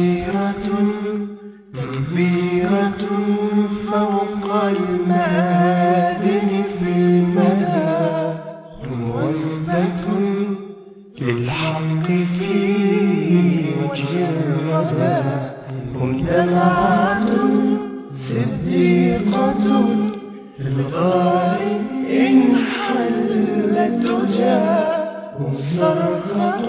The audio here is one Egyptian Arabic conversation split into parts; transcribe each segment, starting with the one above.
سيرة كبيرة فوق المآذن في المدى موثة للحق في وجه الردى هم دمعة صديقة الغار إن حلت جاء صرخة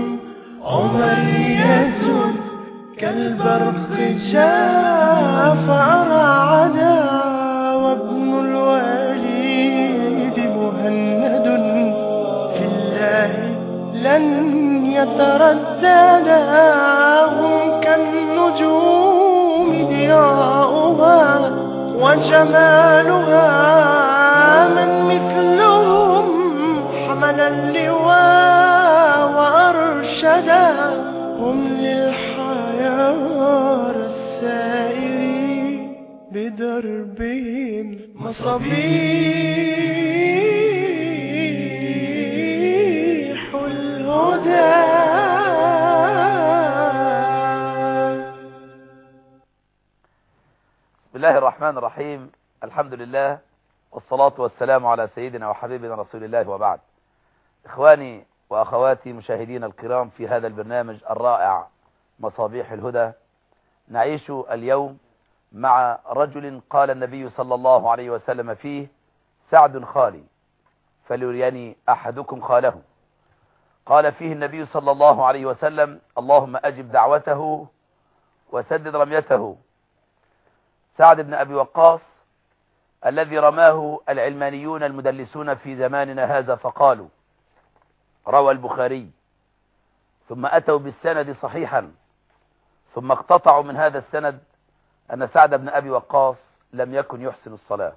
عمرية كالبرق جاء فرعدا وابن الوليد مهند في الله لن يترددا هم كالنجوم ضياؤها وجمالها من مثلهم حمل اللواء وأرشدا هم للحيار السائرين بدربهم مصابيح الهدى بسم الله الرحمن الرحيم الحمد لله والصلاة والسلام على سيدنا وحبيبنا رسول الله وبعد إخواني وأخواتي مشاهدين الكرام في هذا البرنامج الرائع مصابيح الهدى نعيش اليوم مع رجل قال النبي صلى الله عليه وسلم فيه سعد خالي فليريني أحدكم خاله قال فيه النبي صلى الله عليه وسلم اللهم أجب دعوته وسدد رميته سعد بن أبي وقاص الذي رماه العلمانيون المدلسون في زماننا هذا فقالوا روى البخاري ثم أتوا بالسند صحيحا ثم اقتطعوا من هذا السند أن سعد بن أبي وقاص لم يكن يحسن الصلاة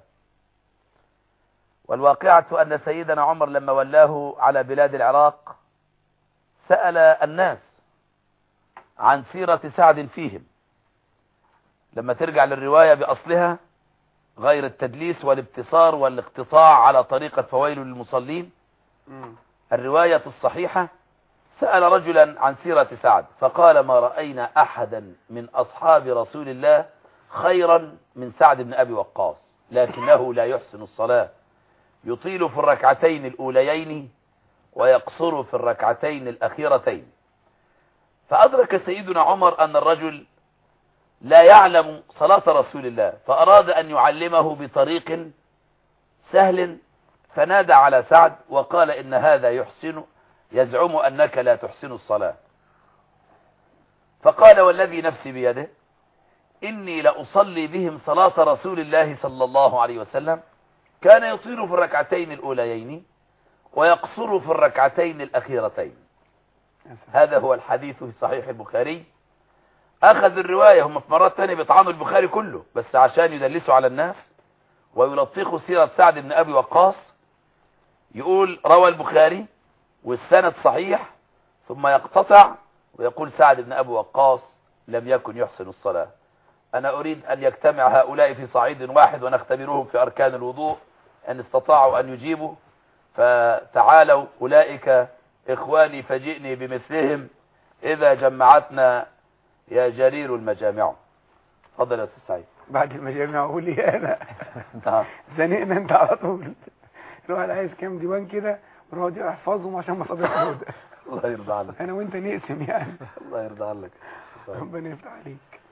والواقعة أن سيدنا عمر لما ولاه على بلاد العراق سأل الناس عن سيرة سعد فيهم لما ترجع للرواية بأصلها غير التدليس والابتصار والاقتطاع على طريقة فويل للمصلين الرواية الصحيحة سأل رجلا عن سيرة سعد فقال ما رأينا أحدا من أصحاب رسول الله خيرا من سعد بن أبي وقاص لكنه لا يحسن الصلاة يطيل في الركعتين الأوليين ويقصر في الركعتين الأخيرتين فأدرك سيدنا عمر أن الرجل لا يعلم صلاة رسول الله فأراد أن يعلمه بطريق سهل فنادى على سعد وقال إن هذا يحسن يزعم أنك لا تحسن الصلاة فقال والذي نفسي بيده إني لأصلي بهم صلاة رسول الله صلى الله عليه وسلم كان يطيل في الركعتين الأوليين ويقصر في الركعتين الأخيرتين هذا هو الحديث في صحيح البخاري أخذ الرواية هم في مرات تانية بيطعنوا البخاري كله بس عشان يدلسوا على الناس ويلطخوا سيرة سعد بن أبي وقاص يقول روى البخاري والسند صحيح ثم يقتطع ويقول سعد بن أبي وقاص لم يكن يحسن الصلاة أنا أريد أن يجتمع هؤلاء في صعيد واحد ونختبرهم في أركان الوضوء أن استطاعوا أن يجيبوا فتعالوا أولئك إخواني فجئني بمثلهم إذا جمعتنا يا جرير المجامع تفضل يا أستاذ سعيد بعد المجامع اقول لي انا نعم. زنقنا انت على طول الواحد عايز كام ديوان كده ونقعد احفظهم عشان مصابيح الهدى الله يرضى عنك انا وانت نقسم يعني الله يرضى عنك ربنا يفتح عليك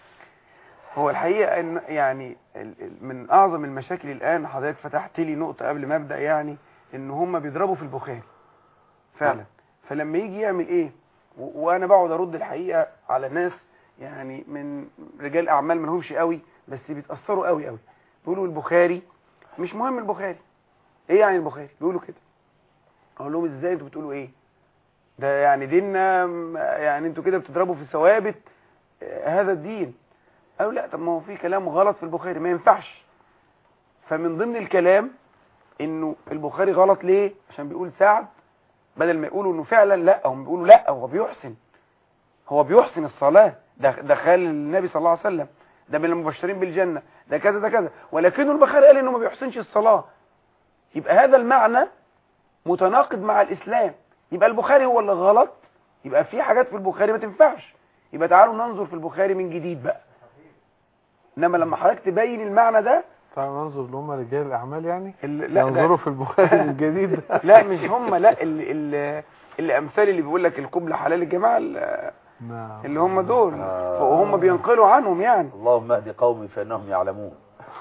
هو الحقيقة ان يعني ال- ال- من اعظم المشاكل الان حضرتك فتحت لي نقطة قبل ما ابدأ يعني ان هم بيضربوا في البخاري فعلا فلما يجي يعمل ايه و- وانا بقعد ارد الحقيقة على ناس يعني من رجال اعمال ما لهمش قوي بس بيتأثروا قوي قوي بيقولوا البخاري مش مهم البخاري ايه يعني البخاري بيقولوا كده اقول لهم ازاي انتوا بتقولوا ايه ده يعني ديننا م- يعني انتوا كده بتضربوا في ثوابت آه، هذا الدين قالوا لا طب ما هو في كلام غلط في البخاري ما ينفعش فمن ضمن الكلام انه البخاري غلط ليه عشان بيقول سعد بدل ما يقولوا انه فعلا لا هم بيقولوا لا هو بيحسن هو بيحسن الصلاة ده ده خال النبي صلى الله عليه وسلم ده من المبشرين بالجنة ده كذا ده كذا ولكنه البخاري قال انه ما بيحسنش الصلاة يبقى هذا المعنى متناقض مع الإسلام يبقى البخاري هو اللي غلط يبقى في حاجات في البخاري ما تنفعش يبقى تعالوا ننظر في البخاري من جديد بقى انما لما حضرتك تبين المعنى ده تعالوا ننظر اللي هم رجال الاعمال يعني ال- لا ينظروا ده في البخاري الجديد لا مش هم لا اللي, اللي, اللي امثال اللي بيقول لك القبلة حلال الجماعة اللي نعم اللي هم دول آه. وهم بينقلوا عنهم يعني اللهم اهد قومي فانهم يعلمون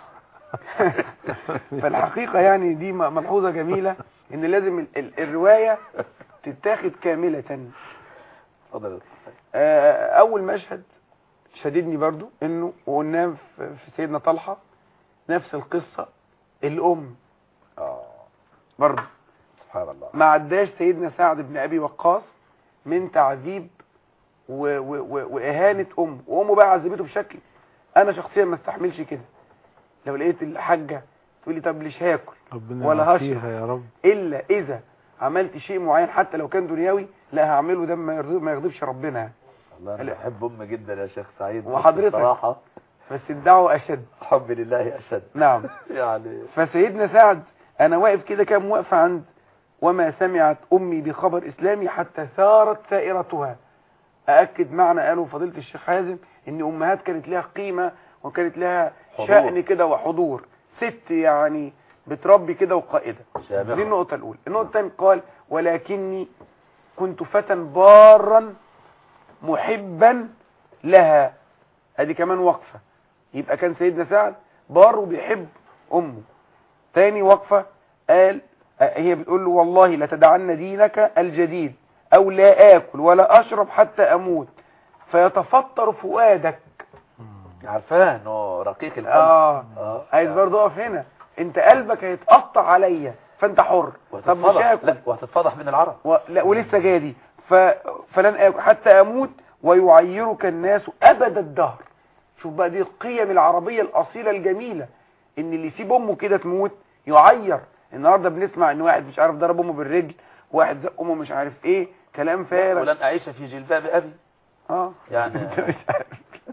فالحقيقة يعني دي م- ملحوظة جميلة ان لازم ال- ال- الرواية تتاخد كاملة اتفضل آه، اول مشهد شددني برضو انه وقلناه في في سيدنا طلحة نفس القصة الام اه برضو سبحان الله ما عداش سيدنا سعد بن ابي وقاص من تعذيب و و و واهانه امه وامه بقى عذبته بشكل انا شخصيا ما استحملش كده لو لقيت الحاجه تقول لي طب ليش هاكل ربنا ولا يعافيها يا رب الا اذا عملت شيء معين حتى لو كان دنيوي لا هعمله ده ما يرضي- ما يغضبش ربنا يعني. والله انا لا. بحب امي جدا يا شيخ سعيد بس وحضرتك؟ بصراحه بس الدعوه اشد حبي لله اشد نعم يعني فسيدنا سعد انا واقف كده كام واقفه عند وما سمعت امي بخبر اسلامي حتى ثارت ثائرتها ااكد معنى قاله فضيله الشيخ حازم ان امهات كانت لها قيمه وكانت لها حضور. شأن كده وحضور ست يعني بتربي كده وقائده شامخة. دي النقطه الاولى النقطه الثانيه قال ولكني كنت فتى بارا محبا لها ادي كمان وقفه يبقى كان سيدنا سعد بار وبيحب امه تاني وقفة قال آه، هي بتقول له والله لتدعن دينك الجديد او لا اكل ولا اشرب حتى اموت فيتفطر فؤادك عارفاه انه رقيق القلب اه اه عايز برضه اقف هنا انت قلبك هيتقطع عليا فانت حر طب مش وهتتفضح هاكل لا وهتتفضح من العرب و... لا ولسه جايه دي ف... فلن اكل حتى اموت ويعيرك الناس ابد الدهر شوف بقى دي القيم العربيه الاصيله الجميله ان اللي يسيب امه كده تموت يعير النهارده بنسمع ان واحد مش عارف ضرب امه بالرجل واحد زق امه مش عارف ايه كلام فارغ ولن اعيش في جلباب ابي اه يعني انت مش عارف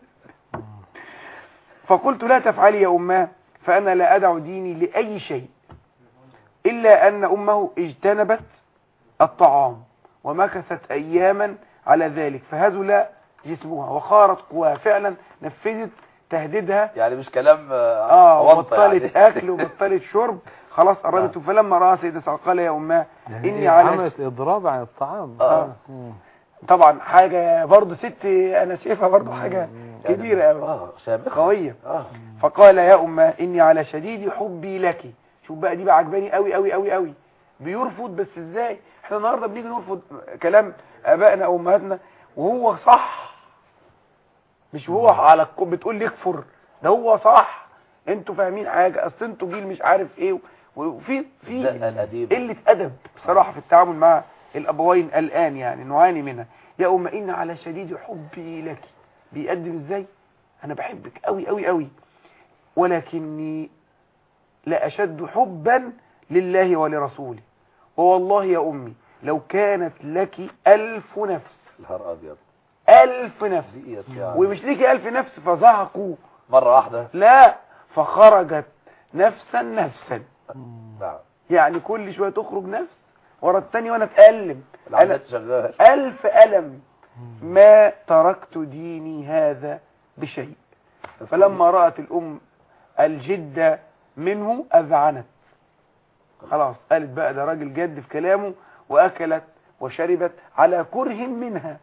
فقلت لا تفعلي يا اماه فانا لا ادع ديني لاي شيء الا ان امه اجتنبت الطعام ومكثت اياما على ذلك فهزل جسمها وخارت قواها فعلا نفذت تهديدها يعني مش كلام اه أونطة وبطلت يعني. اكل وبطلت شرب خلاص قربت فلما راى سيدنا سعد قال يا اماه يعني اني إيه على عملت اضراب عن الطعام آه. مم. طبعا حاجه برضه ست انا شايفها برضه حاجه كبيره قوي اه شامخة قويه اه فقال يا أمه إني على شديد حبي لك شوف بقى دي بقى عجباني قوي قوي قوي قوي بيرفض بس ازاي احنا النهارده بنيجي نرفض كلام ابائنا او امهاتنا وهو صح مش هو على الك- بتقول لي اكفر ده هو صح انتوا فاهمين حاجه اصل انتوا جيل مش عارف ايه وفي في ده الأديب قله ادب بصراحه في التعامل مع الابوين الان يعني نعاني منها يا ام ان على شديد حبي لك بيقدم ازاي انا بحبك قوي قوي قوي ولكني لاشد حبا لله ولرسوله ووالله يا امي لو كانت لك الف نفس الهر ابيض الف نفس دقيقة يعني ومش ليكي الف نفس فزهقوا مرة واحدة لا فخرجت نفسا نفسا نعم يعني كل شويه تخرج نفس ورا الثاني وانا اتألم انا العمليات شغال ألف ألم ما تركت ديني هذا بشيء فلما رأت الأم الجدة منه أذعنت خلاص قالت بقى ده راجل جد في كلامه وأكلت وشربت على كره منها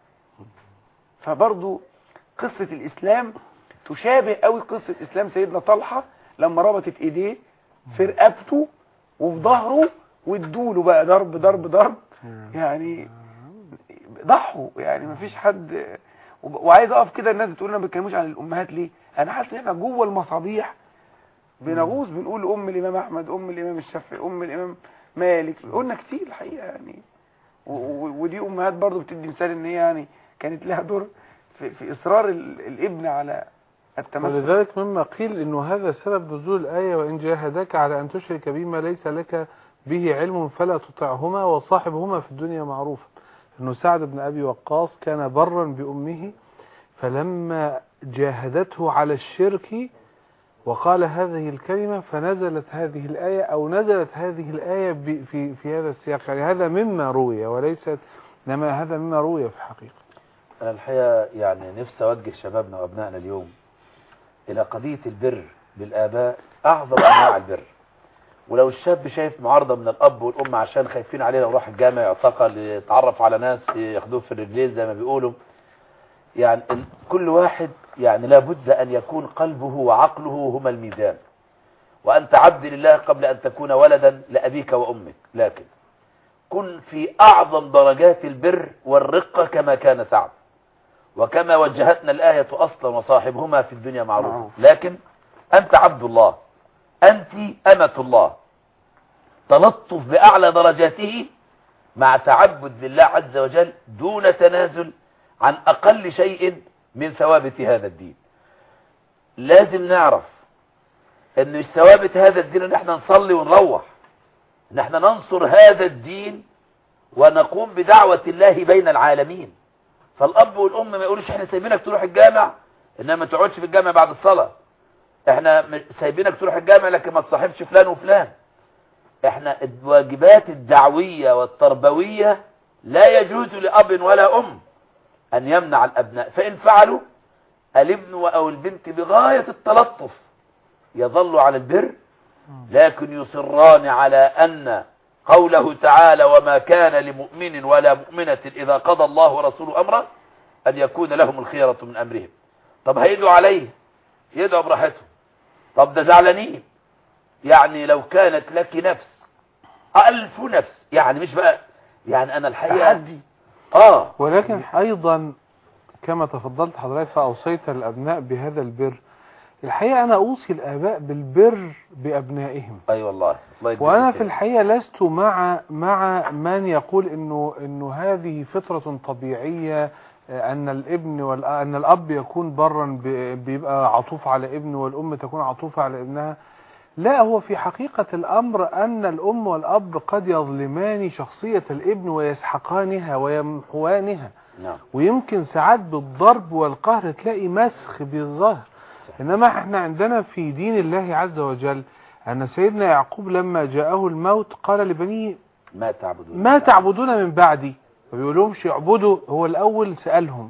فبرضو قصة الإسلام تشابه قوي قصة إسلام سيدنا طلحة لما ربطت إيديه في رقبته وفي ظهره وادوله بقى ضرب ضرب ضرب يعني ضحوا يعني مفيش حد وب- وعايز اقف كده الناس بتقول لنا ما بيتكلموش عن الامهات ليه انا حاسس ان احنا جوه المصابيح بنغوص بنقول ام الامام احمد ام الامام الشافعي ام الامام مالك قلنا كتير الحقيقه يعني و- و- ودي امهات برضو بتدي مثال ان هي يعني كانت لها دور في, في اصرار ال- الابن على التمسك ولذلك مما قيل انه هذا سبب نزول الآية وإن جاهداك على أن تشرك بما ليس لك به علم فلا تطعهما وصاحبهما في الدنيا معروفا انه سعد بن أبي وقاص كان برا بأمه فلما جاهدته على الشرك وقال هذه الكلمة فنزلت هذه الآية أو نزلت هذه الآية ب- في في هذا السياق يعني هذا مما روي وليست إنما هذا مما روي في الحقيقة أنا الحقيقة يعني نفسي أوجه شبابنا وأبنائنا اليوم إلى قضية البر بالآباء أعظم أنواع البر ولو الشاب شايف معارضة من الأب والأم عشان خايفين عليه لو راح الجامع يعتقل يتعرف على ناس ياخدوه في الرجلين زي ما بيقولوا يعني ال- كل واحد يعني لابد أن يكون قلبه وعقله هما الميزان وأنت عبد لله قبل أن تكون ولدا لأبيك وأمك لكن كن في أعظم درجات البر والرقة كما كان سعد وكما وجهتنا الآية أصلا وصاحبهما في الدنيا معروف معروف. لكن أنت عبد الله أنت أمة الله تلطف بأعلى درجاته مع تعبد لله عز وجل دون تنازل عن أقل شيء من ثوابت هذا الدين لازم نعرف ان مش ثوابت هذا الدين ان احنا نصلي ونروح ان احنا ننصر هذا الدين ونقوم بدعوة الله بين العالمين فالاب والام ما يقولوش احنا سايبينك تروح الجامع انما ما تقعدش في الجامع بعد الصلاة احنا م- سايبينك تروح الجامع لكن ما تصاحبش فلان وفلان احنا الواجبات الدعوية والتربوية لا يجوز لأب ولا أم أن يمنع الأبناء فإن فعلوا الابن أو البنت بغاية التلطف يظل على البر لكن يصران على أن قوله تعالى وما كان لمؤمن ولا مؤمنة إذا قضى الله ورسوله أمرا أن يكون لهم الخيرة من أمرهم طب هيدعوا عليه يدعوا براحتهم طب ده زعلانين يعني لو كانت لك نفس ألف نفس يعني مش بقى يعني أنا الحقيقة تحدي آه ولكن أيضا كما تفضلت حضرتك فأوصيت الأبناء بهذا البر الحقيقة أنا أوصي الآباء بالبر بأبنائهم أي أيوة والله الله يجزيك وأنا خير. في الحقيقة لست مع مع من يقول إنه إنه هذه فطرة طبيعية آه، أن الابن وال أن الأب يكون برا ب- بيبقى عطوف على ابنه والأم تكون عطوفة على ابنها لا هو في حقيقة الأمر أن الأم والأب قد يظلمان شخصية الابن ويسحقانها ويمحوانها نعم ويمكن ساعات بالضرب والقهر تلاقي مسخ بالظهر إنما احنا عندنا في دين الله عز وجل أن سيدنا يعقوب لما جاءه الموت قال لبنيه ما تعبدون ما تعبدون من بعدي ما بيقولهمش اعبدوا هو الأول سألهم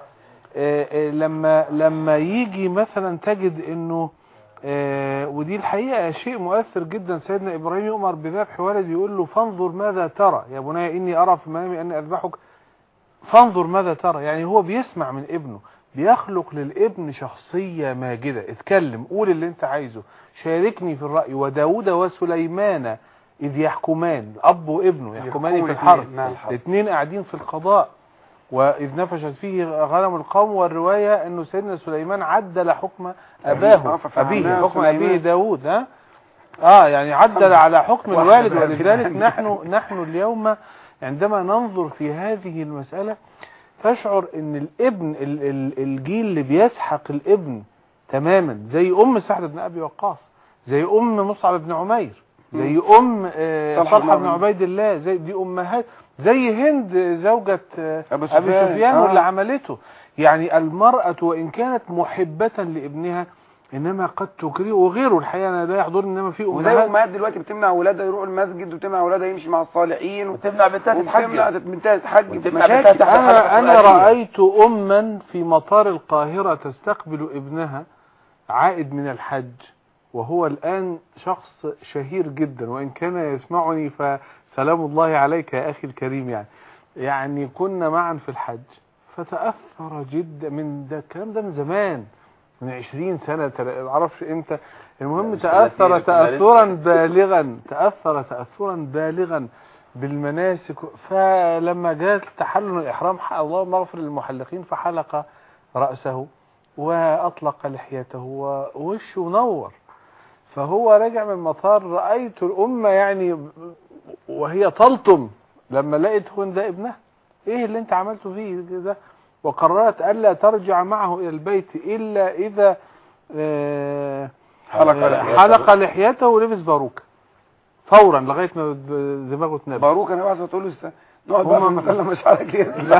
آه، آه، لما لما يجي مثلا تجد انه آه، ودي الحقيقة شيء مؤثر جدا سيدنا إبراهيم يؤمر بذبح ولد يقول له فانظر ماذا ترى يا بني إني أرى في منامي أني أذبحك فانظر ماذا ترى يعني هو بيسمع من ابنه بيخلق للابن شخصية ماجدة اتكلم قول اللي انت عايزه شاركني في الرأي وداود وسليمان إذ يحكمان أب وابنه يحكمان يحكموا في الاثنين، الحرب نعم. الاثنين قاعدين في القضاء وإذ نفشت فيه غنم القوم والرواية أنه سيدنا سليمان عدل حكم أباه آه، ففعلناه أبيه حكم سليمان. أبيه داود ها اه يعني عدل على حكم واحدة الوالد بقى ولذلك كمان. نحن نحن اليوم عندما ننظر في هذه المسألة تشعر ان الابن ال- ال- الجيل اللي بيسحق الابن تماما زي ام سعد بن ابي وقاص زي ام مصعب بن عمير زي ام آه، طلحة طلحه بن بن عبيد الله زي دي امهات زي هند زوجة آه، أبو ابي سفيان. سفيان آه. واللي عملته يعني المرأة وان كانت محبة لابنها انما قد تكره وغيره الحقيقة انا لا يحضرني انما في وزي امهات امهات دلوقتي بتمنع اولادها يروحوا المسجد وتمنع اولادها يمشي مع الصالحين وتمنع بنتها وبتمنع تتحجب بنتها تتحجب وتمنع بنتها مشاكل تحت الحلقة انا انا القرآنية. رايت اما في مطار القاهره تستقبل ابنها عائد من الحج وهو الان شخص شهير جدا وان كان يسمعني فسلام الله عليك يا اخي الكريم يعني يعني كنا معا في الحج فتاثر جدا من ده الكلام ده من زمان من 20 سنه تل- معرفش امتى المهم مش تاثر 30 كنا تاثرا بالغا تاثر تاثرا بالغا بالمناسك فلما جاء تحلل الإحرام ح- اللهم اغفر للمحلقين فحلق رأسه وأطلق لحيته ووشه نور فهو رجع من المطار رأيت الأمة يعني وهي تلطم لما لقيت هون ده ابنها ايه اللي انت عملته فيه ده وقررت ألا ترجع معه إلى البيت إلا إذا آه، حلق آه، لحيته. حلق لحيته ولبس باروكة فورا لغاية ما د- دماغه اتنبه باروك انا واحد تقول له است- نقعد بقى في هما- المسله مش على كده لا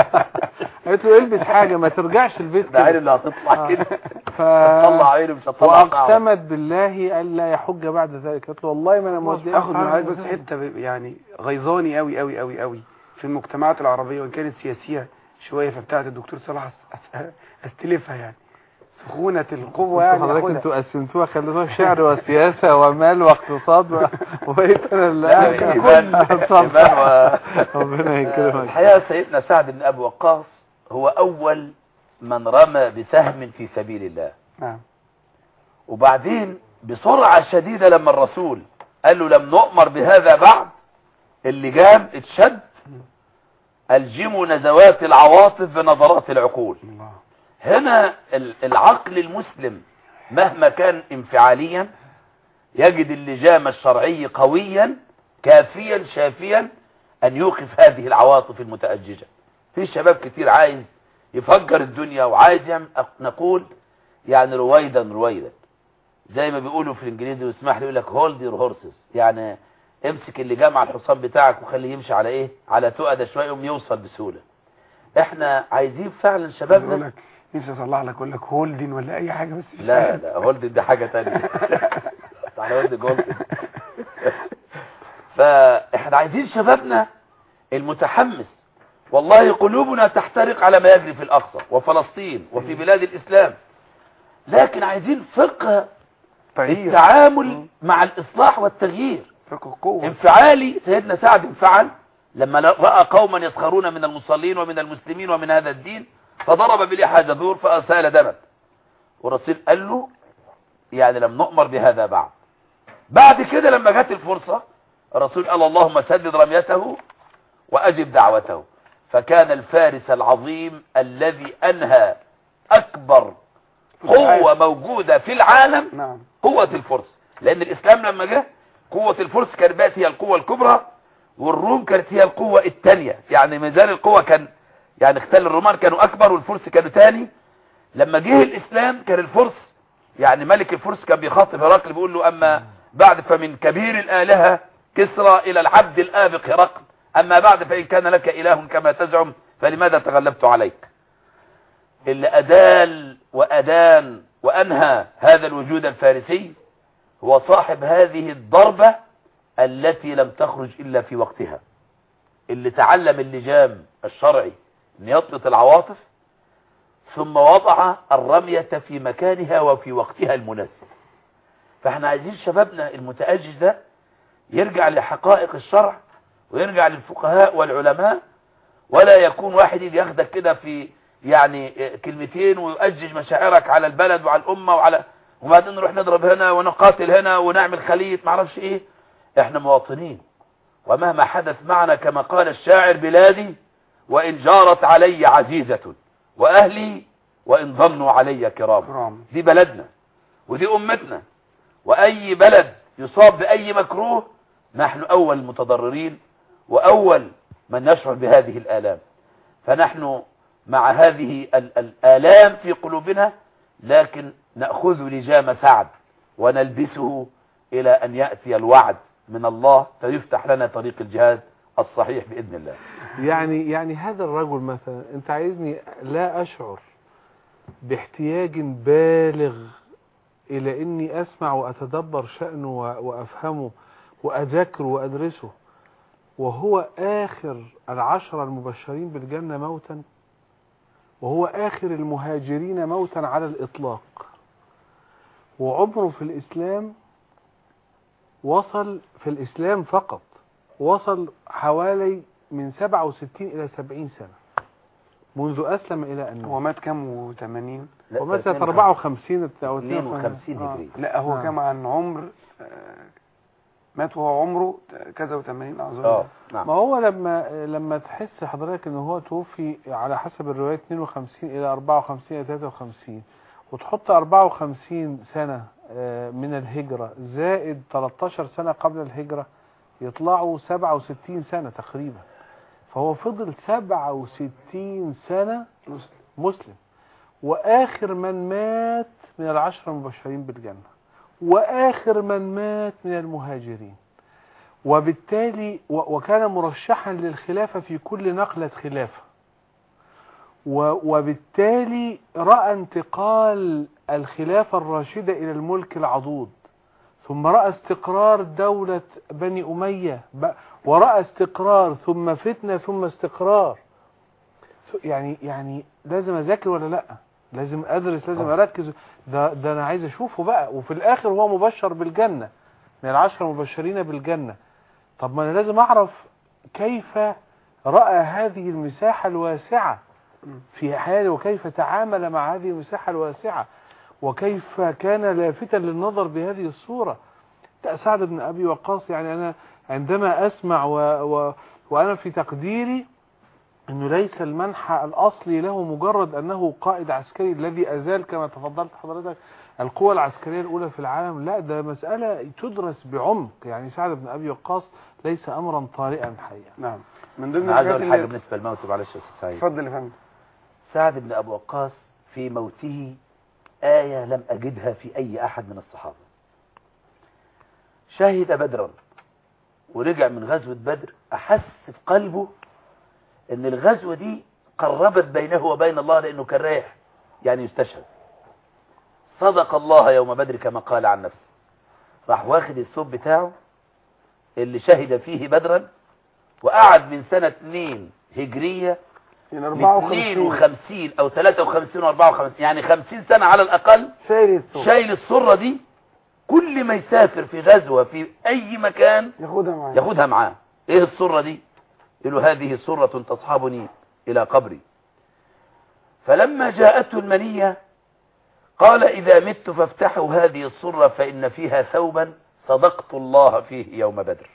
قالت له البس حاجة ما ترجعش البيت ده عين كده اللي هتطلع آه. كده ف... هتطلع عينه مش هتطلع شعره. واقسمت بالله الا يحج بعد ذلك قالت له والله ما انا مودي اخد من حضرتك بس حته ب- يعني غيظاني قوي قوي قوي قوي في المجتمعات العربيه وان كانت سياسيه شويه فبتاعت الدكتور صلاح أس- أس- استلفها يعني سخونه القوه يعني حضرتك أخدها. انتوا قسمتوها خليتوها شعر وسياسة ومال واقتصاد و- وبقيت انا اللي قاعد إيمان أتصل. إيمان و... ربنا يكرمك الحقيقة سيدنا سعد بن أبي وقاص هو أول من رمى بسهم في سبيل الله نعم وبعدين بسرعة شديدة لما الرسول قال له لم نؤمر بهذا بعد اللي جاب اتشد الجموا نزوات العواطف بنظرات العقول الله هنا ال- العقل المسلم مهما كان انفعاليا يجد اللجام الشرعي قويا كافيا شافيا ان يوقف هذه العواطف المتأججة في شباب كتير عايز يفجر الدنيا وعايز يعمل أق- نقول يعني رويدا رويدا زي ما بيقولوا في الانجليزي واسمح لي يقول لك هولد يور هورسز يعني امسك اللي جامع الحصان بتاعك وخليه يمشي على ايه على تقدة شويه يقوم يوصل بسهوله احنا عايزين فعلا بقول شبابنا لك نفسي اصلح لك اقول لك هولدين ولا اي حاجه بس مش لا عارف. لا هولد ده حاجة تانية على هولد جولد فاحنا عايزين شبابنا المتحمس والله قلوبنا تحترق على ما يجري في الأقصى وفلسطين وفي بلاد الإسلام لكن عايزين فقه طيب التعامل مع الإصلاح والتغيير فقه القوه انفعالي سيدنا سعد انفعل لما رأى قوما يسخرون من المصلين ومن المسلمين ومن هذا الدين فضرب بلحى جذور فأسال دما والرسول قال له يعني لم نؤمر بهذا بعد بعد كده لما جت الفرصة الرسول قال اللهم سدد رميته وأجب دعوته فكان الفارس العظيم الذي أنهى أكبر قوة موجودة في العالم نعم قوة الفرس لأن الإسلام لما جه قوة الفرس كانت بقت هي القوة الكبرى والروم كانت هي القوة الثانية يعني ميزان القوة كان يعني اختل الرومان كانوا أكبر والفرس كانوا تاني لما جه الإسلام كان الفرس يعني ملك الفرس كان بيخاطب هرقل بيقول له أما بعد فمن كبير الآلهة كسرى إلى العبد الآبق هرقل أما بعد فإن كان لك إله كما تزعم فلماذا تغلبت عليك اللي أدال وأدان وأنهى هذا الوجود الفارسي هو صاحب هذه الضربة التي لم تخرج إلا في وقتها اللي تعلم اللجام الشرعي أن يضبط العواطف ثم وضع الرمية في مكانها وفي وقتها المناسب فاحنا عايزين شبابنا المتأجج ده يرجع لحقائق الشرع ويرجع للفقهاء والعلماء ولا يكون واحد يجي ياخدك كده في يعني كلمتين ويؤجج مشاعرك على البلد وعلى الأمة وعلى وبعدين نروح نضرب هنا ونقاتل هنا ونعمل خلية معرفش ايه احنا مواطنين ومهما حدث معنا كما قال الشاعر بلادي وإن جارت علي عزيزة وأهلي وإن ظنوا علي كرام كرام دي بلدنا ودي أمتنا وأي بلد يصاب بأي مكروه نحن أول المتضررين وأول من يشعر بهذه الآلام فنحن مع هذه ال- الآلام في قلوبنا لكن نأخذ لجام سعد ونلبسه إلى أن يأتي الوعد من الله فيفتح لنا طريق الجهاد الصحيح بإذن الله يعني يعني هذا الرجل مثلا انت عايزني لا اشعر باحتياج بالغ الى اني اسمع واتدبر شأنه و- وافهمه واذاكره وادرسه وهو اخر العشرة المبشرين بالجنة موتا وهو اخر المهاجرين موتا على الاطلاق وعمره في الاسلام وصل في الاسلام فقط وصل حوالي من 67 إلى 70 سنة منذ أسلم إلى أن هو مات مات كام و80 لا، ومات 52 54 أو 52 آه. هجري لا هو آه. كام عن عمر آه، مات وهو عمره كذا و80 اظن اه نعم ما هو لما لما تحس حضرتك ان هو توفي على حسب الرواية 52 الى 54 الى 53 وتحط 54 سنة آه، من الهجرة زائد 13 سنة قبل الهجرة يطلعوا 67 سنة تقريبا فهو فضل 67 سنة مسلم. مسلم واخر من مات من العشرة المبشرين بالجنة واخر من مات من المهاجرين وبالتالي و- وكان مرشحا للخلافة في كل نقلة خلافة و- وبالتالي رأى انتقال الخلافة الراشدة إلى الملك العضوض ثم رأى استقرار دولة بني أمية ب- ورأى استقرار ثم فتنة ثم استقرار يعني يعني لازم اذاكر ولا لا لازم ادرس لازم اركز ده ده انا عايز اشوفه بقى وفي الاخر هو مبشر بالجنة من العشرة المبشرين بالجنة طب ما انا لازم اعرف كيف رأى هذه المساحة الواسعة في حياته وكيف تعامل مع هذه المساحة الواسعة وكيف كان لافتا للنظر بهذه الصورة ده سعد بن أبي وقاص يعني أنا عندما أسمع و و وأنا في تقديري أنه ليس المنحى الأصلي له مجرد أنه قائد عسكري الذي أزال كما تفضلت حضرتك القوى العسكرية الأولى في العالم لا ده مسألة تدرس بعمق يعني سعد بن أبي وقاص ليس أمرا طارئا حقيقة نعم من ضمن انا عايز الحاجات اقول حاجه اللي بالنسبه للموت معلش يا استاذ سعيد اتفضل يا فندم سعد بن ابو وقاص في موته آية لم أجدها في أي أحد من الصحابة شهد بدرا ورجع من غزوة بدر أحس في قلبه أن الغزوة دي قربت بينه وبين الله لأنه كان رايح يعني يستشهد صدق الله يوم بدر كما قال عن نفسه راح واخد الثوب بتاعه اللي شهد فيه بدرا وقعد من سنة 2 هجرية من ل 54 52 او 53 و 54 يعني 50 سنة على الاقل شايل الثوب شايل السرة دي كل ما يسافر في غزوة في اي مكان ياخدها معاه ياخدها معاه ايه السرة دي يقول له هذه سرة تصحبني الى قبري فلما جاءته المنية قال اذا مت فافتحوا هذه السرة فان فيها ثوبا صدقت الله فيه يوم بدر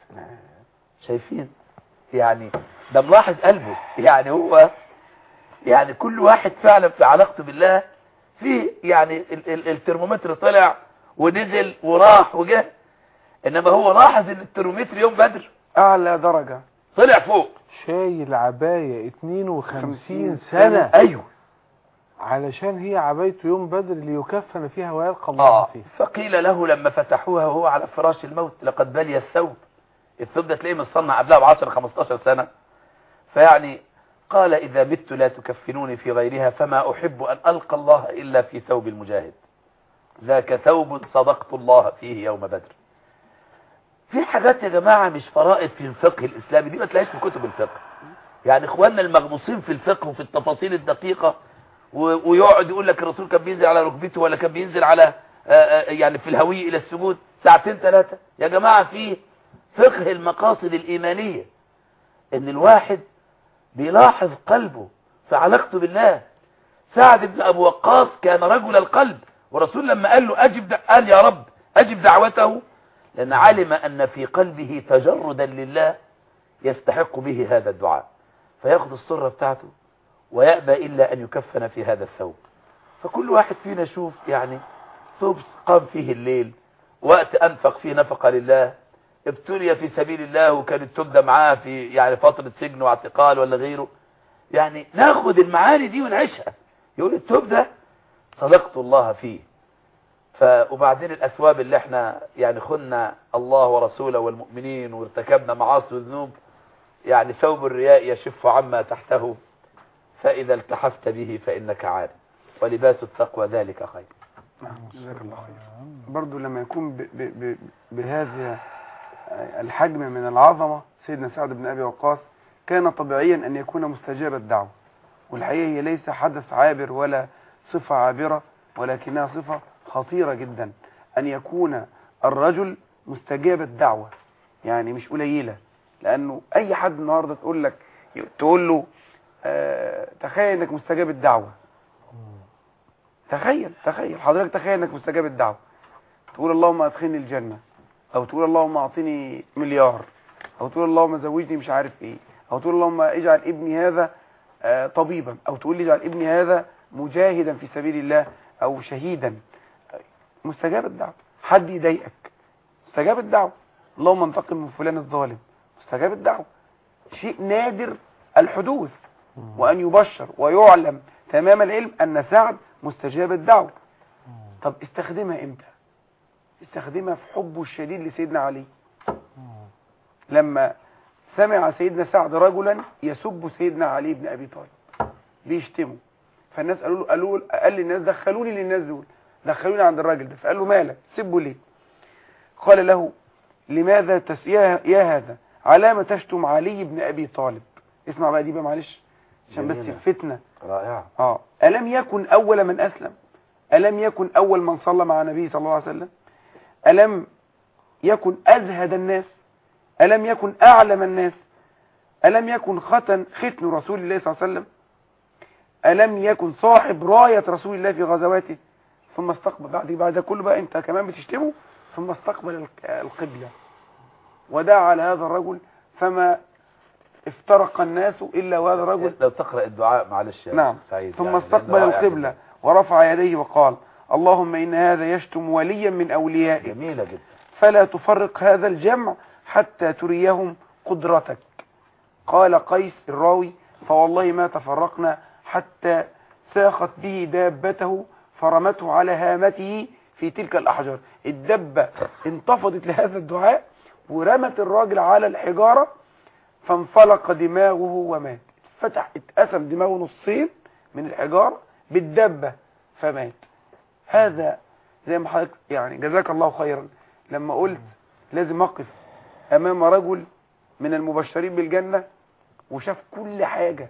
شايفين يعني ده ملاحظ قلبه يعني هو يعني كل واحد فعلا في علاقته بالله في يعني ال ال الترمومتر طلع ونزل وراح وجه انما هو لاحظ ان الترمومتر يوم بدر اعلى درجة طلع فوق شايل عباية 52 50 سنة ايوه علشان هي عبايته يوم بدر ليكفن فيها ويلقى الله اه فيه فقيل له لما فتحوها وهو على فراش الموت لقد بلي الثوب الثوب ده تلاقيه مصنع قبلها ب 10 15 سنة فيعني قال إذا مت لا تكفنوني في غيرها فما أحب أن ألقى الله إلا في ثوب المجاهد ذاك ثوب صدقت الله فيه يوم بدر في حاجات يا جماعة مش فرائض في الفقه الإسلامي دي ما تلاقيش في كتب الفقه يعني إخواننا المغموسين في الفقه وفي التفاصيل الدقيقة و- ويقعد يقول لك الرسول كان بينزل على ركبته ولا كان بينزل على آه، آه، يعني في الهوية إلى السجود ساعتين ثلاثة يا جماعة في فقه المقاصد الإيمانية ان الواحد بيلاحظ قلبه في علاقته بالله سعد بن ابو وقاص كان رجل القلب والرسول لما قال له اجب دع... قال يا رب اجب دعوته لان علم ان في قلبه تجردا لله يستحق به هذا الدعاء فياخذ السرة بتاعته ويأبى الا ان يكفن في هذا الثوب فكل واحد فينا شوف يعني ثوب قام فيه الليل وقت انفق فيه نفقة لله ابتلي في سبيل الله وكانت تبدأ معاه في يعني فترة سجن واعتقال ولا غيره يعني ناخد المعاني دي ونعيشها يقول التوب ده صدقت الله فيه ف وبعدين الأثواب اللي احنا يعني خنا الله ورسوله والمؤمنين وارتكبنا معاصي وذنوب يعني ثوب الرياء يشف عما تحته فإذا التحفت به فإنك عارف ولباس التقوى ذلك خير نعم جزاك الله خير برضو لما يكون ب ب ب بهذا الحجم من العظمة سيدنا سعد بن أبي وقاص كان طبيعيا أن يكون مستجاب الدعوة والحقيقة هي ليس حدث عابر ولا صفة عابرة ولكنها صفة خطيرة جدا أن يكون الرجل مستجاب الدعوة يعني مش قليلة لأنه أي حد النهاردة تقول لك تقول له آه تخيل أنك مستجاب الدعوة تخيل تخيل حضرتك تخيل أنك مستجاب الدعوة تقول اللهم أدخلني الجنة او تقول اللهم اعطني مليار او تقول اللهم زوجني مش عارف ايه او تقول اللهم اجعل ابني هذا آه، طبيبا او تقول لي اجعل ابني هذا مجاهدا في سبيل الله او شهيدا مستجاب الدعوة حد يضايقك مستجاب الدعوة اللهم انتقم من فلان الظالم مستجاب الدعوة شيء نادر الحدوث وان يبشر ويعلم تمام العلم ان سعد مستجاب الدعوة طب استخدمها امتى استخدمها في حبه الشديد لسيدنا علي لما سمع سيدنا سعد رجلا يسب سيدنا علي بن ابي طالب بيشتمه فالناس قالوا له قالوا له- قال للناس دخلوني للناس دول دخلوني عند الراجل ده فقال له مالك سبه ليه قال له لماذا تس... يا... يا هذا علامة تشتم علي بن ابي طالب اسمع بقى دي بقى معلش عشان بس جميلة. الفتنة رائعة اه ألم يكن أول من أسلم ألم يكن أول من صلى مع النبي صلى الله عليه وسلم ألم يكن أزهد الناس ألم يكن أعلم الناس ألم يكن ختن ختن رسول الله صلى الله عليه وسلم ألم يكن صاحب راية رسول الله في غزواته ثم استقبل بعد بعد ده كله بقى أنت كمان بتشتمه ثم استقبل الق- القبلة ودعا على هذا الرجل فما افترق الناس إلا وهذا الرجل لو تقرأ الدعاء معلش يا نعم شيخ سعيد ثم يعني استقبل لأنه رائع القبلة ورفع يديه وقال اللهم إن هذا يشتم وليا من جدا. أوليائك جميلة جدا فلا تفرق هذا الجمع حتى تريهم قدرتك قال قيس الراوي فوالله ما تفرقنا حتى ساقت به دابته فرمته على هامته في تلك الأحجار الدبة انتفضت لهذا الدعاء ورمت الراجل على الحجارة فانفلق دماغه ومات فتح اتقسم دماغه نصين من الحجارة بالدبة فمات هذا زي ما حضرتك يعني جزاك الله خيرا لما قلت لازم اقف امام رجل من المبشرين بالجنة وشاف كل حاجة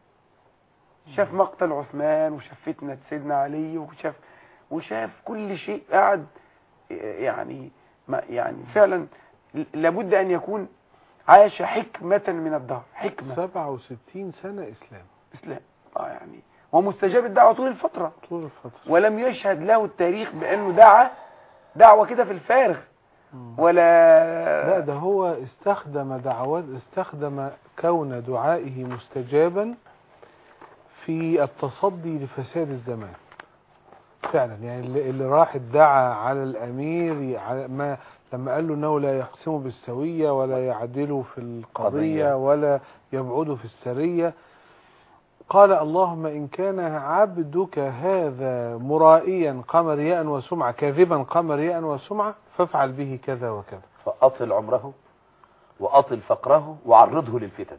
شاف مقتل عثمان وشاف فتنة سيدنا علي وشاف وشاف كل شيء قعد يعني ما يعني فعلا لابد ان يكون عاش حكمة من الدهر حكمة 67 سنة إسلام اسلام اه يعني ومستجاب الدعوة طول الفترة طول الفترة ولم يشهد له التاريخ بانه دعا دعوة كده في الفارغ مم. ولا لا ده هو استخدم دعوات استخدم كون دعائه مستجابا في التصدي لفساد الزمان فعلا يعني اللي, اللي راح ادعى على الامير على ما لما قال له انه لا يقسم بالسويه ولا يعدل في القضيه قضية. ولا يبعد في السريه قال اللهم ان كان عبدك هذا مرائيا قمريا وسمعه كاذبا قمريا وسمعه فافعل به كذا وكذا فأطل عمره وأطل فقره وعرضه للفتن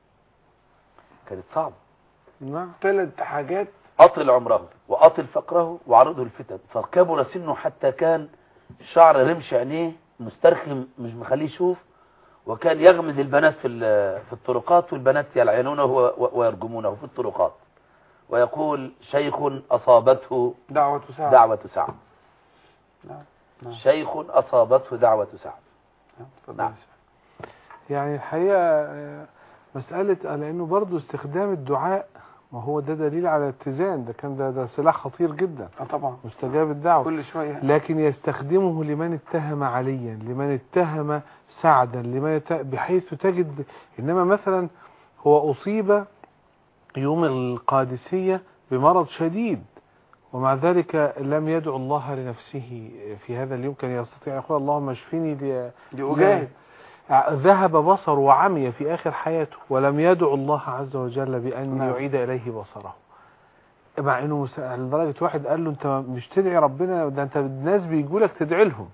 كانت صعبة نعم ثلاث حاجات أطل عمره وأطل فقره وعرضه للفتن فكبر سنه حتى كان شعر رمش عينيه مسترخم مش مخليه يشوف وكان يغمز البنات في ال- في الطرقات والبنات يلعنونه و- ويرجمونه في الطرقات ويقول شيخ أصابته دعوة ساعة دعوة سعد نعم نعم شيخ أصابته دعوة سعد نعم. اتفضل نعم. يا شيخ. يعني الحقيقة آه، مسألة لأنه برضو استخدام الدعاء ما هو ده دليل على اتزان ده كان ده, ده سلاح خطير جدا اه طبعا مستجاب الدعوة كل شوية لكن يستخدمه لمن اتهم عليا لمن اتهم سعدا لمن يت... بحيث تجد إنما مثلا هو أصيب يوم القادسية بمرض شديد ومع ذلك لم يدعو الله لنفسه في هذا اليوم كان يستطيع أن يقول اللهم اشفني ل... دي أجاهد ذهب بصر وعمي في آخر حياته ولم يدعو الله عز وجل بأن نعم. يعيد إليه بصره مع انه مس- لدرجة واحد قال له انت مش تدعي ربنا ده انت الناس بيقولك تدعي لهم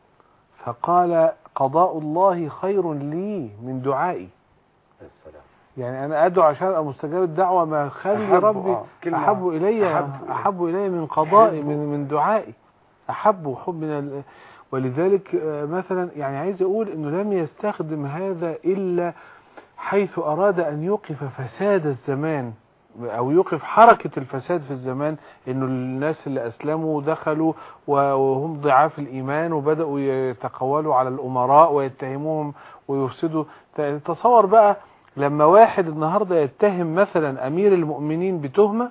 فقال قضاء الله خير لي من دعائي السلام يعني انا ادعو عشان ابقى مستجاب الدعوة ما خلي أحب، ربي آه، كلمة احب الي أحب احب, الي من قضائي أحب. من من دعائي احب وحب من ال... ولذلك آه، مثلا يعني عايز اقول انه لم يستخدم هذا الا حيث اراد ان يوقف فساد الزمان او يوقف حركة الفساد في الزمان انه الناس اللي اسلموا دخلوا وهم ضعاف الايمان وبدأوا يتقولوا على الامراء ويتهموهم ويفسدوا تصور بقى لما واحد النهاردة يتهم مثلا امير المؤمنين بتهمة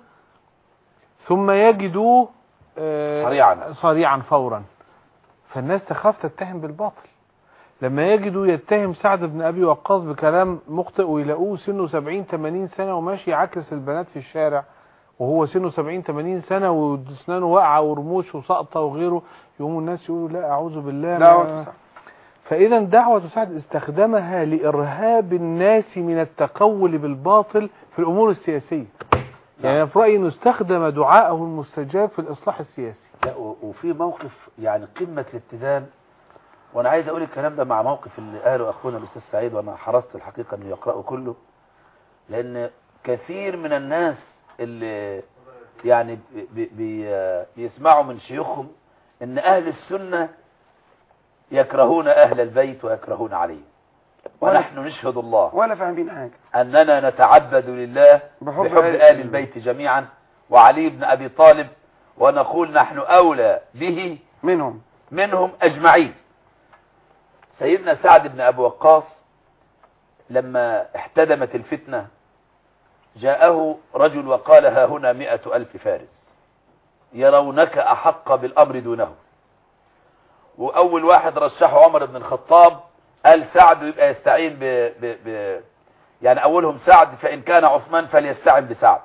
ثم يجدوه آه، صريعاً. صريعا فورا فالناس تخاف تتهم بالباطل لما يجدوا يتهم سعد بن ابي وقاص بكلام مخطئ ويلاقوه سنه 70 80 سنه وماشي يعكس البنات في الشارع وهو سنه 70 80 سنه واسنانه واقعه ورموش وسقطه وغيره يقوموا الناس يقولوا لا اعوذ بالله لا ما- وتسع. فاذا دعوه سعد استخدمها لارهاب الناس من التقول بالباطل في الامور السياسيه يعني في رايي انه استخدم دعاءه المستجاب في الاصلاح السياسي لا و- وفي موقف يعني قمة الاتزان وانا عايز اقول الكلام ده مع موقف اللي قاله اخونا الاستاذ سعيد وانا حرصت الحقيقة انه يقرأه كله لان كثير من الناس اللي يعني بي بي بيسمعوا من شيوخهم ان اهل السنة يكرهون اهل البيت ويكرهون علي ونحن نشهد الله ولا فاهمين حاجة أننا نتعبد لله بحب بحب آل آل البيت جميعا وعلي بن أبي طالب ونقول نحن أولى به منهم منهم أجمعين سيدنا سعد بن أبي وقاص لما احتدمت الفتنة جاءه رجل وقال ها هنا مئة ألف فارس يرونك أحق بالأمر دونه وأول واحد رشحه عمر بن الخطاب قال سعد يبقى يستعين ب... ب... ب... يعني أولهم سعد فإن كان عثمان فليستعن بسعد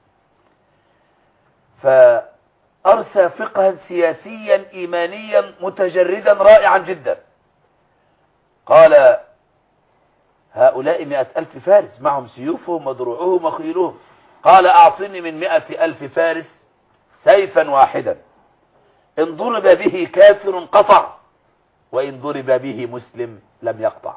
فأرسى فقها سياسيا إيمانيا متجردا رائعا جدا قال هؤلاء مئة ألف فارس معهم سيوفهم ودروعهم وخيلهم قال أعطني من مئة ألف فارس سيفا واحدا إن ضرب به كافر قطع وإن ضرب به مسلم لم يقطع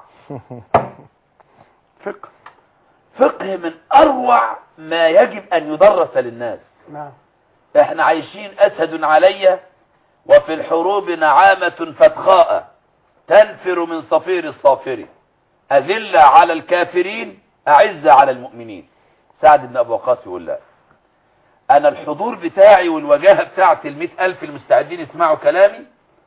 فقه فقه من أروع ما يجب أن يدرس للناس نعم احنا عايشين أسد علي وفي الحروب نعامة فتخاء تنفر من صفير الصافر أذلة على الكافرين أعزة على المؤمنين سعد بن أبو وقاص يقول لا أنا الحضور بتاعي والوجاهة بتاعتي المئة ألف المستعدين يسمعوا كلامي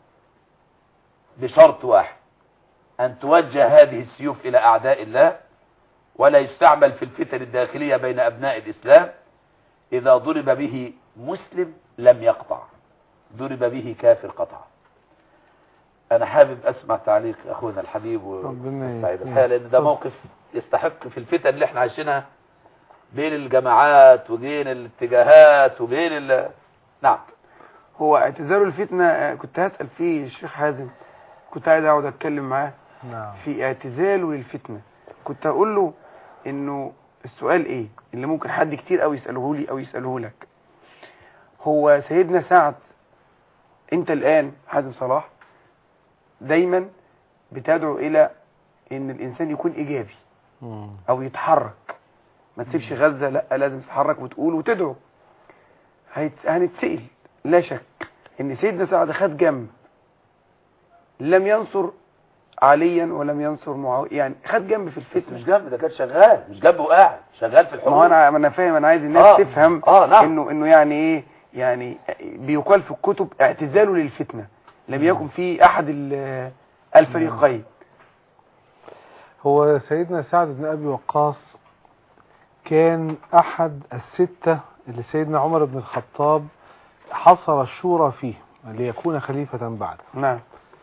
بشرط واحد أن توجه هذه السيوف إلى أعداء الله ولا يستعمل في الفتن الداخلية بين أبناء الإسلام إذا ضرب به مسلم لم يقطع ضرب به كافر قطع أنا حابب أسمع تعليق أخونا الحبيب ربنا وسعيد يكرمك. الحقيقة لأن ده موقف يستحق في الفتن اللي احنا عايشينها بين الجماعات وبين الاتجاهات وبين ال... نعم هو اعتذار الفتنة آه، كنت هسأل فيه الشيخ حازم كنت عايز اقعد اتكلم معاه نعم في اعتزاله للفتنة كنت هقول له انه السؤال ايه اللي ممكن حد كتير قوي يسأله لي او يسأله لك هو سيدنا سعد انت الان حازم صلاح دايما بتدعو الى ان الانسان يكون ايجابي مم. او يتحرك ما تسيبش غزة لا لازم تتحرك وتقول وتدعو هيت- هنتسئل لا شك ان سيدنا سعد خد جنب لم ينصر عليا ولم ينصر معاوية يعني خد جنب في بس الفتنة مش جنب ده كان شغال مش جنب وقاعد شغال في ما الحروب هو انا ما انا فاهم انا عايز الناس آه. تفهم آه، نعم. انه انه يعني ايه يعني بيقال في الكتب اعتزاله للفتنة لم يكن في احد ال- الفريقين هو سيدنا سعد بن أبي وقاص كان أحد الستة اللي سيدنا عمر بن الخطاب حصر الشورى فيه ليكون خليفة بعد نعم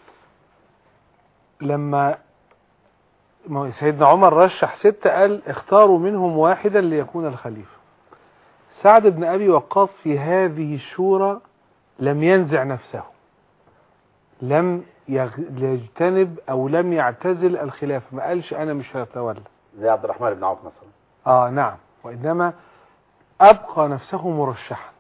لما ما هو سيدنا عمر رشح ستة قال اختاروا منهم واحدا ليكون الخليفة سعد بن أبي وقاص في هذه الشورى لم ينزع نفسه لم يغ- يجتنب أو لم يعتزل الخلافة ما قالش أنا مش هتولى زي عبد الرحمن بن عوف مثلا آه نعم وإنما أبقى نفسه مرشحا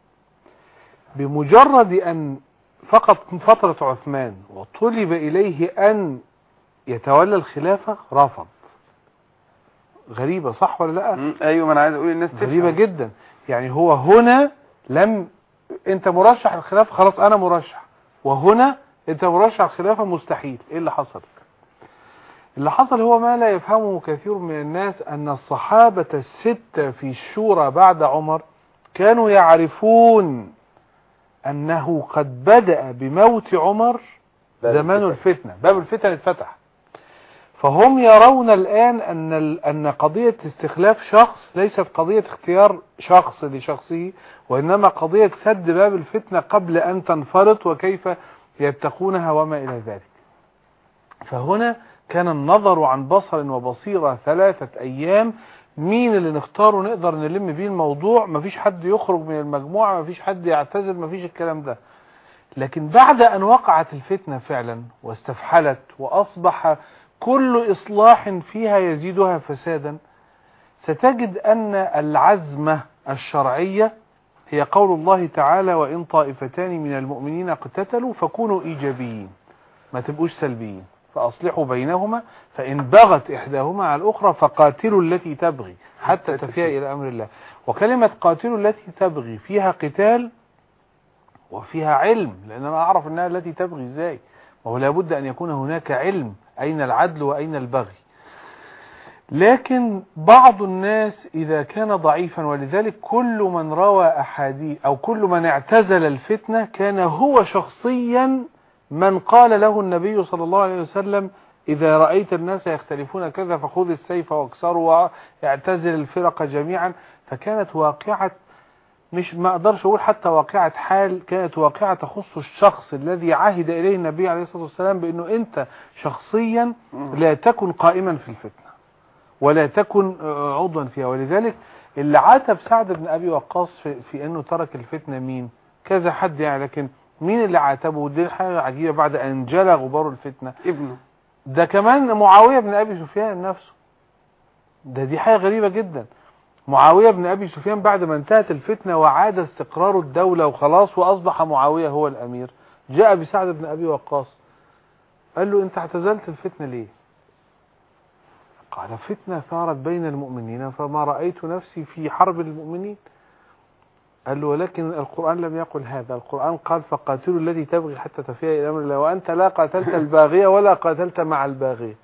بمجرد أن فقط فترة عثمان وطلب إليه أن يتولى الخلافة رفض غريبة صح ولا لا مم، ايوه ما انا عايز اقول الناس تفهم غريبة جدا يعني هو هنا لم انت مرشح الخلافة خلاص انا مرشح وهنا انت مرشح الخلافة مستحيل ايه اللي حصل اللي حصل هو ما لا يفهمه كثير من الناس ان الصحابة الستة في الشورى بعد عمر كانوا يعرفون انه قد بدأ بموت عمر باب زمان الفتن. الفتنة باب الفتن اتفتح فهم يرون الآن أن ال- أن قضية استخلاف شخص ليست قضية اختيار شخص لشخصه وإنما قضية سد باب الفتنة قبل أن تنفرط وكيف يتقونها وما إلى ذلك فهنا كان النظر عن بصر وبصيرة ثلاثة أيام مين اللي نختاره نقدر نلم بيه الموضوع مفيش حد يخرج من المجموعة مفيش حد يعتذر مفيش الكلام ده لكن بعد أن وقعت الفتنة فعلا واستفحلت وأصبح كل إصلاح فيها يزيدها فسادا ستجد أن العزمة الشرعية هي قول الله تعالى وإن طائفتان من المؤمنين اقتتلوا فكونوا إيجابيين ما تبقوش سلبيين فأصلحوا بينهما فإن بغت إحداهما على الأخرى فقاتلوا التي تبغي حتى تفيء إلى أمر الله وكلمة قاتلوا التي تبغي فيها قتال وفيها علم لأن أنا أعرف أنها التي تبغي إزاي وهو لابد أن يكون هناك علم أين العدل وأين البغي لكن بعض الناس إذا كان ضعيفا ولذلك كل من روى أحاديث أو كل من اعتزل الفتنة كان هو شخصيا من قال له النبي صلى الله عليه وسلم إذا رأيت الناس يختلفون كذا فخذ السيف واكسروا واعتزل الفرق جميعا فكانت واقعة مش ما اقدرش اقول حتى واقعة حال كانت واقعة تخص الشخص الذي عهد اليه النبي عليه الصلاة والسلام بانه انت شخصيا لا تكن قائما في الفتنة ولا تكن آه، عضوا فيها ولذلك اللي عاتب سعد بن ابي وقاص في, في انه ترك الفتنة مين كذا حد يعني لكن مين اللي عاتبه ودي حاجة عجيبة بعد ان جلى غبار الفتنة ابنه ده كمان معاوية بن ابي سفيان نفسه ده دي حاجة غريبة جدا معاوية بن ابي سفيان بعد ما انتهت الفتنة وعاد استقرار الدولة وخلاص واصبح معاوية هو الامير جاء بسعد بن ابي وقاص قال له انت اعتزلت الفتنة ليه قال فتنة ثارت بين المؤمنين فما رأيت نفسي في حرب المؤمنين قال له ولكن القرآن لم يقل هذا القرآن قال فقاتلوا الذي تبغي حتى تفيء إلى أمر الله وأنت لا قاتلت الباغية ولا قاتلت مع الباغية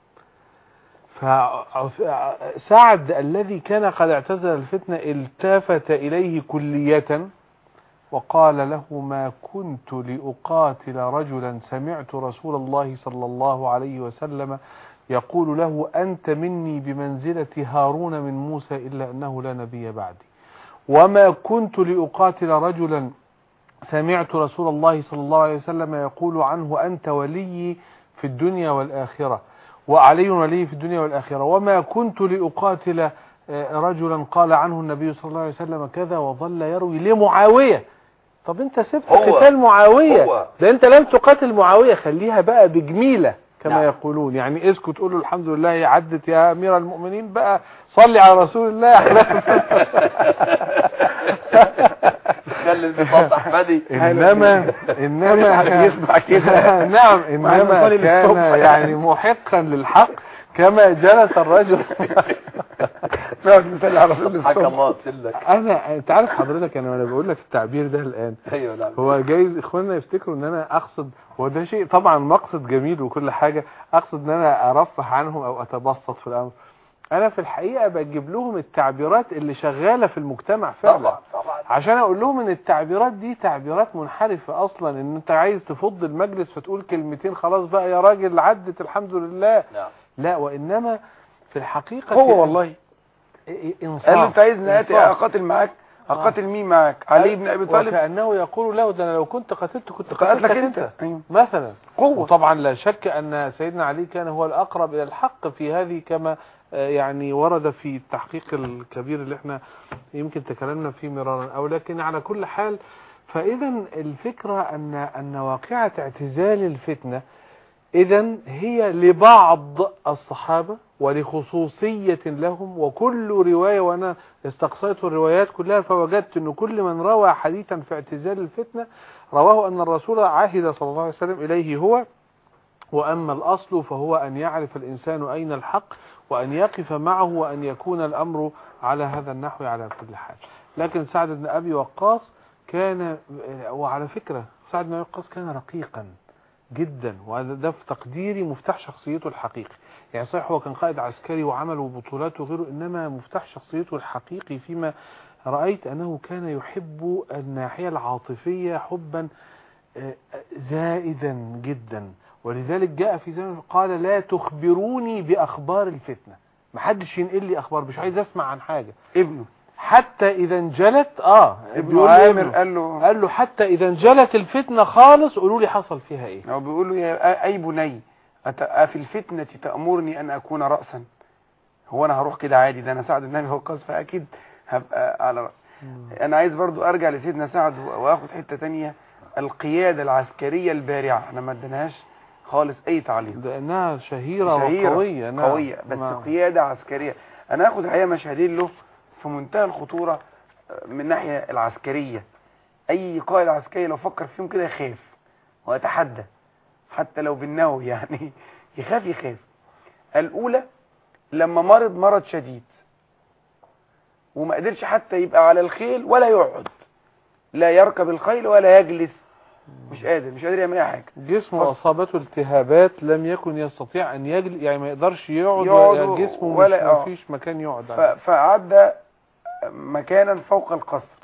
فسعد الذي كان قد اعتزل الفتنة التفت إليه كلية وقال له ما كنت لأقاتل رجلا سمعت رسول الله صلى الله عليه وسلم يقول له أنت مني بمنزلة هارون من موسى إلا أنه لا نبي بعدي وما كنت لأقاتل رجلا سمعت رسول الله صلى الله عليه وسلم يقول عنه أنت ولي في الدنيا والآخرة وعلي ولي في الدنيا والآخرة وما كنت لأقاتل آه، رجلا قال عنه النبي صلى الله عليه وسلم كذا وظل يروي لمعاوية طب انت سبت هو- قتال معاوية هو. ده انت لم تقاتل معاوية خليها بقى بجميلة كما نعم. يقولون يعني اسكت تقول له الحمد لله هي عدت يا امير المؤمنين بقى صلي على رسول الله خلي البساط احمدي انما انما يسمع كده. نعم وإحنا انما نصلي كان للصبح يعني. يعني محقا للحق كما جلس الرجل نقعد نصلي على رسول حكى الله الله سلك انا انت عارف حضرتك انا وانا بقول لك التعبير ده الان ايوه نعم هو جايز اخواننا يفتكروا ان انا اقصد هو ده شيء طبعا مقصد جميل وكل حاجة اقصد ان انا ارفه عنهم او اتبسط في الامر انا في الحقيقة بجيب لهم التعبيرات اللي شغالة في المجتمع فعلا طبعا طبعا عشان اقول لهم ان التعبيرات دي تعبيرات منحرفة اصلا ان انت عايز تفض المجلس فتقول كلمتين خلاص بقى يا راجل عدت الحمد لله نعم لا وانما في الحقيقة هو والله انصاف قال له انت عايزني آتي إنصاف. اقاتل معاك اقاتل مين معاك علي بن ابي طالب وكأنه يقول له ده انا لو كنت قتلت كنت قاتلك قتلتك انت انت أيوة. مثلا قوة وطبعا لا شك ان سيدنا علي كان هو الاقرب الى الحق في هذه كما آه، يعني ورد في التحقيق الكبير اللي احنا يمكن تكلمنا فيه مرارا او لكن على كل حال فاذا الفكرة ان ان واقعة اعتزال الفتنة اذا هي لبعض الصحابة ولخصوصية لهم وكل رواية وانا استقصيت الروايات كلها فوجدت ان كل من روى حديثا في اعتزال الفتنة رواه ان الرسول عهد صلى الله عليه وسلم اليه هو وأما الأصل فهو أن يعرف الإنسان أين الحق وأن يقف معه وأن يكون الأمر على هذا النحو على كل حال لكن سعد بن أبي وقاص كان وعلى فكرة سعد بن أبي وقاص كان رقيقا جدا وهذا ده في تقديري مفتاح شخصيته الحقيقي يعني صحيح هو كان قائد عسكري وعمل وبطولات وغيره إنما مفتاح شخصيته الحقيقي فيما رأيت أنه كان يحب الناحية العاطفية حبا آه، زائدا جدا ولذلك جاء في زمن قال لا تخبروني بأخبار الفتنة محدش ينقل لي أخبار مش عايز أسمع عن حاجة ابنه حتى إذا انجلت آه ابن بيقول له عامر ابنه. قال له قال له حتى إذا انجلت الفتنة خالص قولوا لي حصل فيها إيه هو بيقول له يا اي بني أت- أفي الفتنة تأمرني أن أكون رأسا هو أنا هروح كده عادي ده أنا سعد بن أبي وقاص فأكيد هبقى على رأس أنا عايز برضو أرجع لسيدنا سعد و- وآخد حتة تانية القيادة العسكرية البارعة احنا ما اديناهاش خالص أي تعليق لأنها شهيرة, شهيرة وقوية نعم. قوية بس نعم. قيادة عسكرية أنا هاخد الحقيقة مشهدين له في منتهى الخطورة من الناحية العسكرية أي قائد عسكري لو فكر فيهم كده يخاف ويتحدى حتى لو بالنووي يعني يخاف يخاف الأولى لما مرض مرض شديد وما قدرش حتى يبقى على الخيل ولا يقعد لا يركب الخيل ولا يجلس مش قادر مش قادر يعمل اي حاجه جسمه اصابته التهابات لم يكن يستطيع ان يجل يعني ما يقدرش يقعد يقعد ولا جسمه ولا- مش آه. ما فيش مكان يقعد ف- عليه فعدى مكانا فوق القصر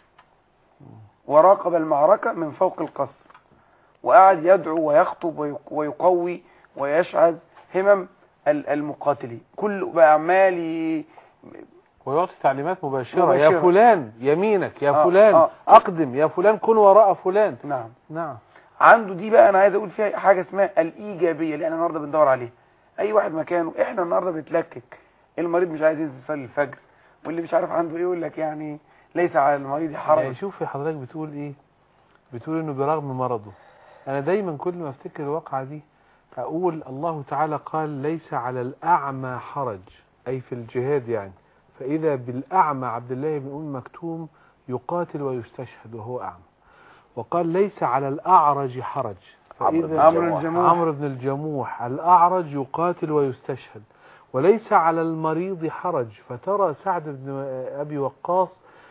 وراقب المعركة من فوق القصر وقعد يدعو ويخطب ويق- ويقوي ويشعل همم ال- المقاتلين كل بقى عمال ي- ويعطي تعليمات مباشرة, مباشرة. يا فلان يمينك يا آه، فلان آه. اقدم يا فلان كن وراء فلان نعم نعم عنده دي بقى انا عايز اقول فيها حاجة اسمها الايجابية اللي احنا النهارده بندور عليها اي واحد مكانه احنا النهارده بنتلكك المريض مش عايز ينزل يصلي الفجر واللي مش عارف عنده ايه يقول لك يعني ليس على المريض يعني حرج شوف حضرتك بتقول ايه بتقول انه برغم مرضه انا دايما كل ما افتكر الواقعة دي اقول الله تعالى قال ليس على الاعمى حرج اي في الجهاد يعني فاذا بالاعمى عبد الله بن ام مكتوم يقاتل ويستشهد وهو اعمى وقال ليس على الاعرج حرج عمرو بن فاذا عمرو الجموح. عمرو بن الجموح الأعرج يقاتل ويستشهد وليس على المريض حرج فترى سعد بن أبي وقاص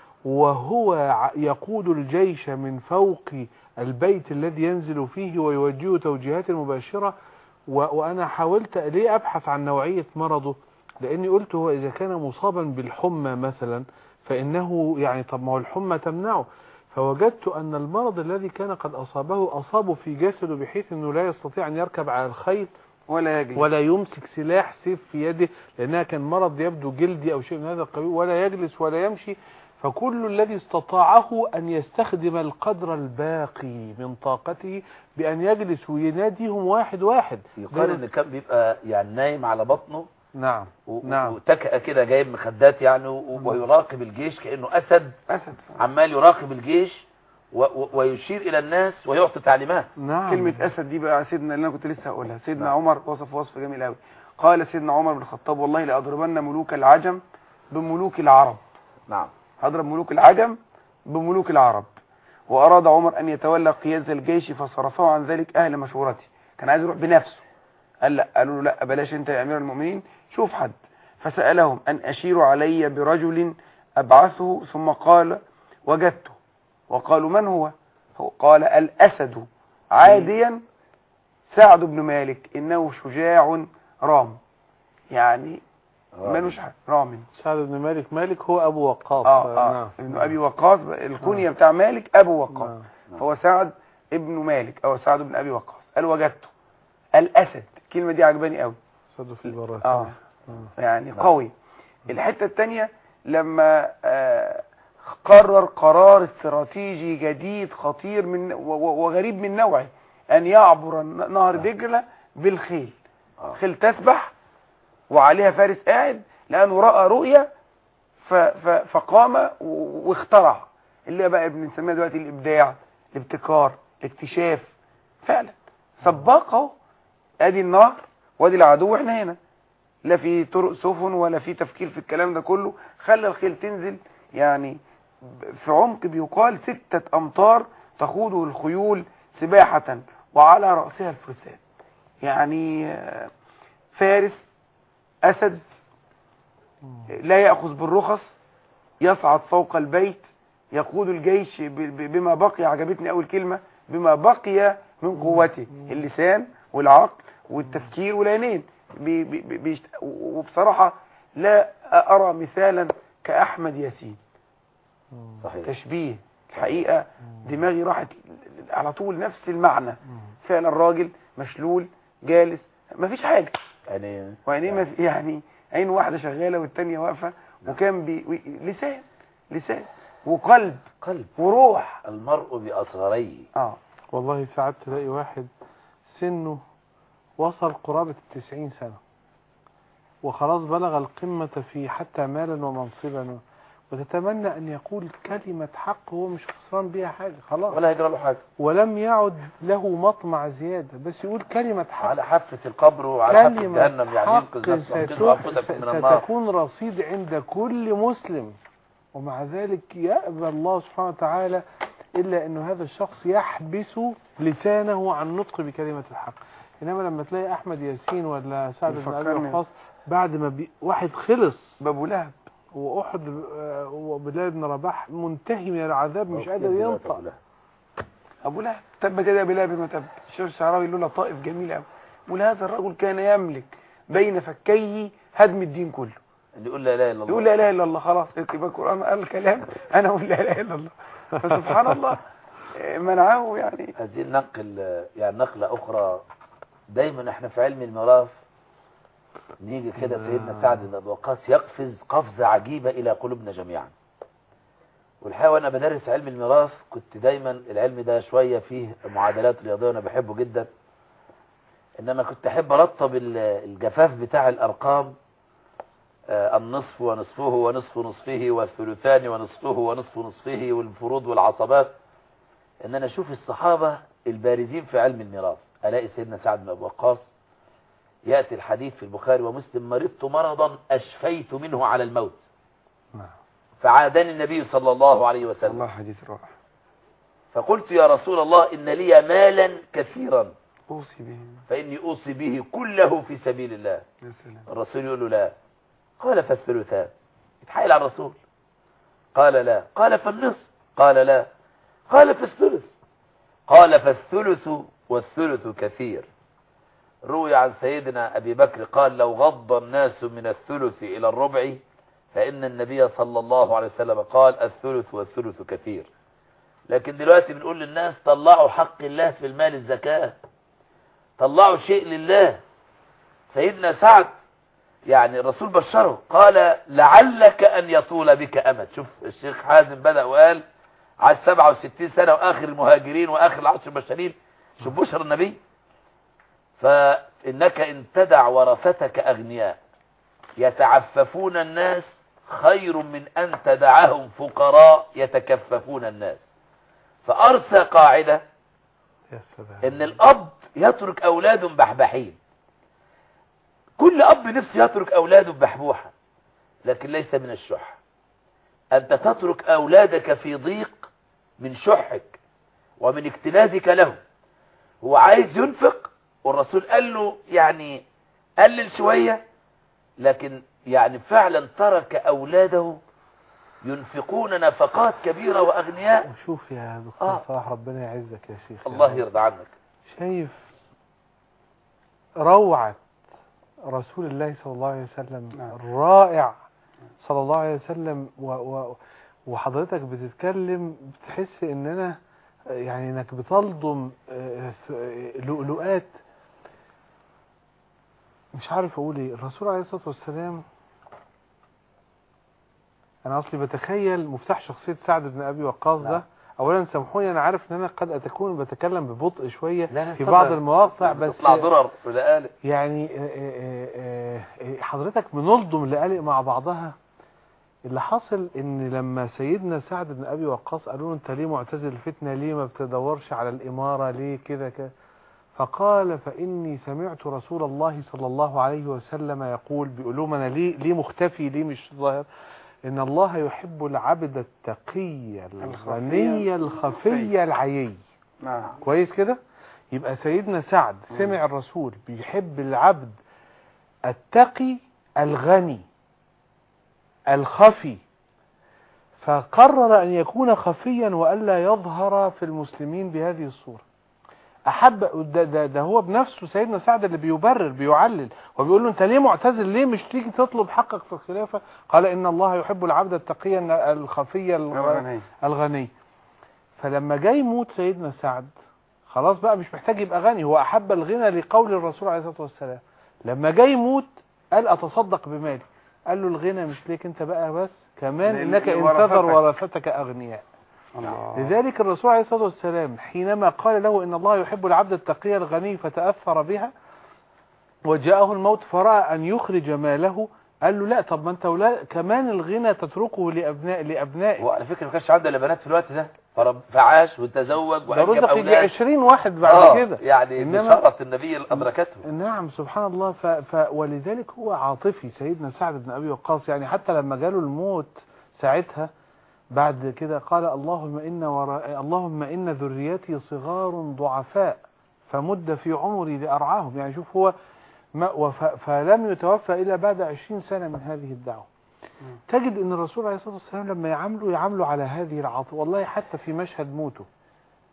وهو ع- يقود الجيش من فوق البيت الذي ينزل فيه ويوجهه توجيهات مباشرة و- وأنا حاولت ليه أبحث عن نوعية مرضه لأني قلت هو إذا كان مصابا بالحمى مثلا فإنه يعني طب ما هو الحمى تمنعه فوجدت أن المرض الذي كان قد أصابه أصابه في جسده بحيث أنه لا يستطيع أن يركب على الخيل ولا يجلس ولا يمسك سلاح سيف في يده لأنها كان مرض يبدو جلدي أو شيء من هذا القبيل ولا يجلس ولا يمشي فكل الذي استطاعه أن يستخدم القدر الباقي من طاقته بأن يجلس ويناديهم واحد واحد يقال ان كان بيبقى يعني نايم على بطنه نعم و- نعم. وتكأ كده جايب مخدات يعني و- ويراقب الجيش كأنه أسد أسد عمال يراقب الجيش و- و- ويشير إلى الناس ويعطي تعليمات نعم كلمة أسد دي بقى سيدنا اللي أنا كنت لسه هقولها سيدنا نعم. عمر وصف وصف جميل قوي قال سيدنا عمر بن الخطاب والله لأضربن ملوك العجم بملوك العرب نعم هضرب ملوك العجم بملوك العرب وأراد عمر أن يتولى قيادة الجيش فصرفه عن ذلك أهل مشورته كان عايز يروح بنفسه قال لا قالوا له لا بلاش أنت يا أمير المؤمنين شوف حد فسألهم أن أشيروا علي برجل أبعثه ثم قال وجدته وقالوا من هو هو قال الأسد عاديا سعد بن مالك إنه شجاع رام يعني ملوش حاجة رام سعد بن مالك مالك هو أبو وقاص اه اه نعم. ابن ابي وقاص الكنيه بتاع مالك ابو وقاص نعم. فهو سعد ابن مالك او سعد بن ابي وقاص قال وجدته الاسد الكلمه دي عجباني قوي سعد في البرات اه آه. يعني قوي الحته الثانيه لما آه قرر قرار استراتيجي جديد خطير من و- و- وغريب من نوعه ان يعبر الن- نهر دجله بالخيل آه. خيل تسبح وعليها فارس قاعد لانه راى رؤيه ف ف فقام و- واخترع اللي بقى بنسميها دلوقتي الابداع الابتكار الاكتشاف فعلا سباق اهو ادي النهر وادي العدو واحنا هنا لا في طرق سفن ولا في تفكير في الكلام ده كله خلى الخيل تنزل يعني ب- في عمق بيقال ستة امتار تخوضه الخيول سباحة وعلى رأسها الفرسان يعني آه، فارس اسد لا يأخذ بالرخص يصعد فوق البيت يقود الجيش ب- ب- بما بقي عجبتني أول كلمة بما بقي من قوته اللسان والعقل والتفكير والعينين بي- بي- بي- بيشت- وبصراحة لا أرى مثالا كأحمد ياسين صحيح تشبيه الحقيقة دماغي راحت على طول نفس المعنى فعلا الراجل مشلول جالس مفيش حاجة يعني وعينيه ما في- يعني عين واحدة شغالة والتانية واقفة وكان بي وي- لسان لسان وقلب قلب وروح المرء بأصغريه اه والله ساعات تلاقي واحد سنه وصل قرابة التسعين سنة وخلاص بلغ القمة في حتى مالا ومنصبا وتتمنى أن يقول كلمة حق هو مش خسران بيها حاجة خلاص ولا هيجرى له حاجة ولم يعد له مطمع زيادة بس يقول كلمة حق على حافة القبر وعلى حافة كلمة جهنم يعني حق ينقذ نفسه وينقذ أنفسكم من النار ستكون رصيد عند كل مسلم ومع ذلك يأبى الله سبحانه وتعالى إلا أن هذا الشخص يحبس لسانه عن نطق بكلمة الحق إنما لما تلاقي أحمد ياسين ولا سعد بن أبي بيفكرني. وقاص بعد ما بي واحد خلص بابو لهب وأحد آه، وبلال بن رباح منتهي من العذاب مش قادر ينطق ابو لهب تبت يدا ابي لهب ما تب الشيخ الشعراوي له لطائف جميله قوي يقول هذا الرجل كان يملك بين فكيه هدم الدين كله اللي يقول لا اله الا الله يقول لا اله الا الله خلاص يبقى القران قال كلام انا اقول لا اله الا الله فسبحان الله آه، منعه يعني عايزين ننقل يعني نقلة أخرى دايما احنا في علم الميراث نيجي كده سيدنا سعد بن أبي وقاص يقفز قفزة عجيبة إلى قلوبنا جميعا والحقيقة وأنا بدرس علم الميراث كنت دايما العلم ده شوية فيه معادلات رياضية وأنا بحبه جدا إنما كنت أحب أرطب ال- الجفاف بتاع الأرقام آه، النصف ونصفه ونصف نصفه والثلثان ونصفه ونصف نصفه والفروض والعصبات ان انا اشوف الصحابة البارزين في علم الميراث الاقي سيدنا سعد بن ابي وقاص ياتي الحديث في البخاري ومسلم مرضت مرضا اشفيت منه على الموت نعم. فعادني النبي صلى الله عليه وسلم الله حديث رائع فقلت يا رسول الله ان لي مالا كثيرا اوصي به فاني اوصي به كله في سبيل الله يا سلام الرسول يقول له لا قال فالثلثان يتحايل على الرسول قال لا قال فالنصف قال لا قال فالثلث قال فالثلث والثلث كثير روي عن سيدنا أبي بكر قال لو غض الناس من الثلث إلى الربع فإن النبي صلى الله عليه وسلم قال الثلث والثلث كثير لكن دلوقتي بنقول للناس طلعوا حق الله في المال الزكاة طلعوا شيء لله سيدنا سعد يعني الرسول بشره قال لعلك أن يطول بك أمد شوف الشيخ حازم بدأ وقال على 67 سنة وآخر المهاجرين وآخر العشر المبشرين شوف بشر النبي فإنك إن تدع ورثتك أغنياء يتعففون الناس خير من أن تدعهم فقراء يتكففون الناس فأرسى قاعدة يا سلام ان الاب يترك اولاده بحبحين كل اب نفسه يترك اولاده بحبوحة لكن ليس من الشح انت تترك اولادك في ضيق من شحك ومن اكتنازك لهم هو عايز ينفق والرسول قال له يعني قلل شوية لكن يعني فعلا ترك اولاده ينفقون نفقات كبيرة واغنياء وشوف يا دكتور آه. صلاح ربنا يعزك يا شيخ الله يعني يرضى عنك شايف روعة رسول الله صلى الله عليه وسلم نعم. الرائع صلى الله عليه وسلم و و وحضرتك بتتكلم بتحس ان انا يعني انك بتلضم آه، ف- لؤلؤات مش عارف اقول ايه الرسول عليه الصلاة والسلام انا اصلي بتخيل مفتاح شخصية سعد بن ابي وقاص ده نعم. اولا سامحوني انا عارف ان انا قد اتكون بتكلم ببطء شوية لا، لا، في اتفضل. بعض المواقع بس تطلع ضرر ولقالق يعني آه، آه، آه، آه، حضرتك بنلضم لقالق مع بعضها اللي حصل ان لما سيدنا سعد بن ابي وقاص قالوا له انت ليه معتزل الفتنه ليه ما بتدورش على الاماره ليه كده كده فقال فاني سمعت رسول الله صلى الله عليه وسلم يقول بيقول لهم انا ليه ليه مختفي ليه مش ظاهر ان الله يحب العبد التقي الغني الخفي العيي نعم كويس كده يبقى سيدنا سعد سمع الرسول بيحب العبد التقي الغني الخفي فقرر أن يكون خفيا وألا يظهر في المسلمين بهذه الصورة أحب ده, ده, ده هو بنفسه سيدنا سعد اللي بيبرر بيعلل وبيقول له أنت ليه معتزل ليه مش تيجي تطلب حقك في الخلافة قال إن الله يحب العبد التقي الخفي الغ- غني. الغني فلما جاي يموت سيدنا سعد خلاص بقى مش محتاج يبقى غني هو أحب الغنى لقول الرسول عليه الصلاة والسلام لما جاي يموت قال أتصدق بمالي قال له الغنى مش ليك انت بقى بس كمان لل- انك لورثتك. انتظر ورثتك اغنياء الله لذلك الرسول عليه الصلاة والسلام حينما قال له ان الله يحب العبد التقي الغني فتأثر بها وجاءه الموت فرأى ان يخرج ماله قال له لا طب ما انت ولا كمان الغنى تتركه لابناء لابنائك هو على فكره ما كانش عنده الا بنات في الوقت ده فرب فعاش وتزوج ده وانجب رزق يجي اولاد 20 واحد بعد آه، كده يعني إنما- بشرف النبي اللي ادركته نعم سبحان الله ف... ف... ولذلك هو عاطفي سيدنا سعد بن أبي وقاص يعني حتى لما جاله الموت ساعتها بعد كده قال اللهم إن ورا... اللهم إن ذريتي صغار ضعفاء فمد في عمري لأرعاهم يعني شوف هو ما وف... فلم يتوفى إلا بعد عشرين سنة من هذه الدعوة تجد ان الرسول عليه الصلاة والسلام لما يعامله يعامله على هذه العاطفة والله حتى في مشهد موته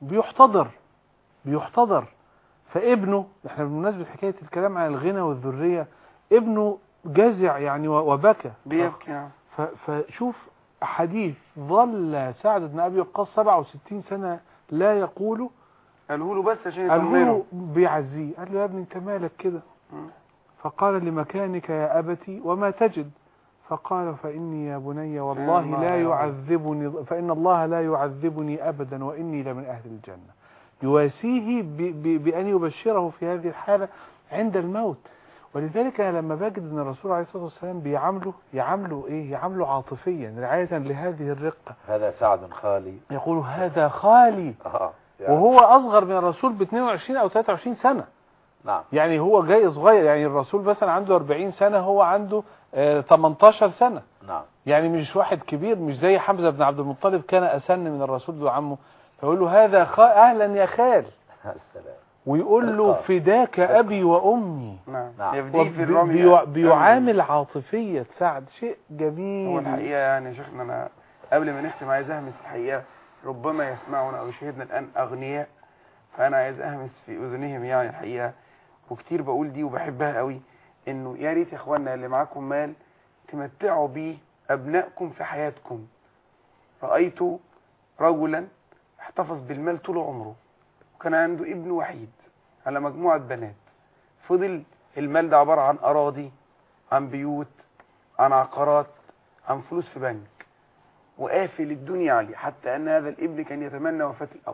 بيحتضر بيحتضر فابنه احنا بمناسبة حكاية الكلام عن الغنى والذرية ابنه جزع يعني و- وبكى بيبكي نعم ف- فشوف حديث ظل سعد بن ابي وقاص 67 سنة لا يقوله قالوا له بس عشان قال له يطمنه بيعزيه قال له يا ابني انت مالك كده مم. فقال لمكانك يا أبتي وما تجد فقال فإني يا بني والله الله لا يعلم. يعذبني فإن الله لا يعذبني أبدا وإني لمن أهل الجنة يواسيه ب- ب- بأن يبشره في هذه الحالة عند الموت ولذلك أنا لما بجد أن الرسول عليه الصلاة والسلام بيعامله يعامله إيه يعامله عاطفيا رعاية لهذه الرقة هذا سعد خالي يقول هذا خالي اه يعني وهو أصغر من الرسول ب 22 أو 23 سنة نعم يعني هو جاي صغير يعني الرسول مثلا عنده 40 سنة هو عنده آه، 18 سنة نعم يعني مش واحد كبير مش زي حمزة بن عبد المطلب كان أسن من الرسول وعمه فيقول له هذا خا... أهلا يا خال السلام ويقول له رقة. فداك أبي وأمي نعم نعم. يفديه في وبي- الرمي بيع- بيعامل عاطفية سعد شيء هو جميل الحقيقة يعني يا شيخنا أنا قبل ما نختم عايز أهمس الحقيقة ربما يسمعنا أو يشاهدنا الآن أغنياء فأنا عايز أهمس في أذنهم يعني الحقيقة وكتير بقول دي وبحبها قوي إنه يا ريت يا إخواننا اللي معاكم مال تمتعوا بيه أبنائكم في حياتكم رأيت رجلا احتفظ بالمال طول عمره وكان عنده ابن وحيد على مجموعة بنات فضل المال ده عبارة عن أراضي عن بيوت عن عقارات عن فلوس في بنك وقافل الدنيا عليه حتى أن هذا الابن كان يتمنى وفاة الأب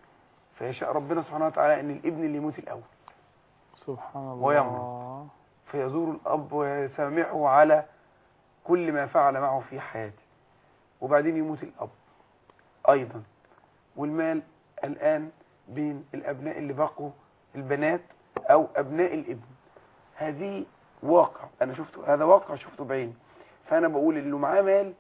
فيشاء ربنا سبحانه وتعالى أن الابن اللي يموت الأول سبحان الله ويمرض. فيزور الأب ويسامحه على كل ما فعل معه في حياته وبعدين يموت الأب أيضا والمال الآن بين الأبناء اللي بقوا البنات أو أبناء الابن هذه واقع أنا شفته هذا واقع شفته بعيني فأنا بقول اللي معاه مال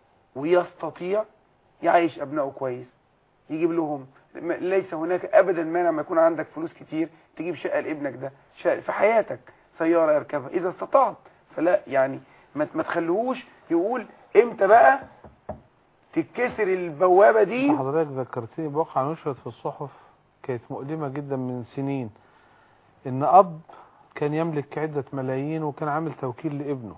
ويستطيع يعيش أبنائه كويس يجيب لهم م- ليس هناك أبدا مانع ما يكون عندك فلوس كتير تجيب شقة لابنك ده شقة في حياتك سيارة يركبها إذا استطعت فلا يعني ما ما تخليهوش يقول امتى بقى تتكسر البوابة دي حضرتك ذكرتني بواقعة نشرت في الصحف كانت مؤلمة جدا من سنين ان اب كان يملك عدة ملايين وكان عامل توكيل لابنه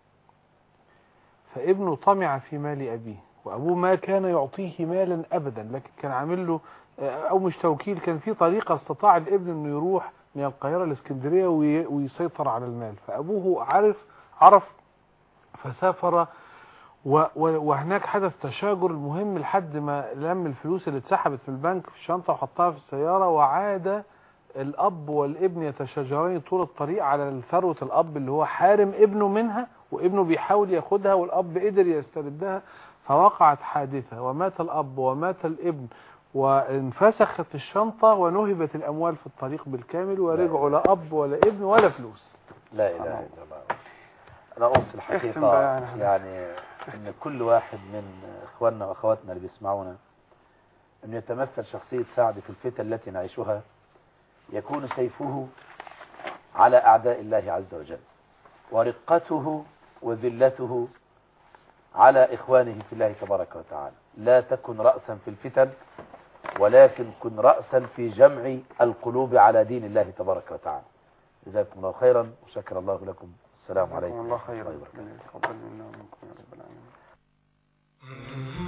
فابنه طمع في مال ابيه وابوه ما كان يعطيه مالا ابدا لكن كان عامل له او مش توكيل كان في طريقة استطاع الابن انه يروح من القاهرة لاسكندرية وي- ويسيطر على المال فابوه عرف عرف فسافر و و وهناك حدث تشاجر المهم لحد ما لم الفلوس اللي اتسحبت من البنك في الشنطة وحطها في السيارة وعاد الأب والابن يتشاجران طول الطريق على ثروة الأب اللي هو حارم ابنه منها وابنه بيحاول ياخدها والأب قدر يستردها فوقعت حادثة ومات الأب ومات الابن وانفسخت الشنطة ونهبت الأموال في الطريق بالكامل ورجعوا لا أب ولا ابن ولا فلوس لا اله الا الله انا قلت اختم الحقيقة بقى يعني حضرتك. يعني ان كل واحد من اخواننا واخواتنا اللي بيسمعونا ان يتمثل شخصية سعد في الفتن التي نعيشها يكون سيفه على اعداء الله عز وجل ورقته وذلته على اخوانه في الله تبارك وتعالى لا تكن رأسا في الفتن ولكن كن رأسا في جمع القلوب على دين الله تبارك وتعالى جزاكم الله خيرا وشكر الله لكم السلام جزاكم عليكم الله ورحمة خيرا وبركاته تفضل منا ومنكم يا رب العالمين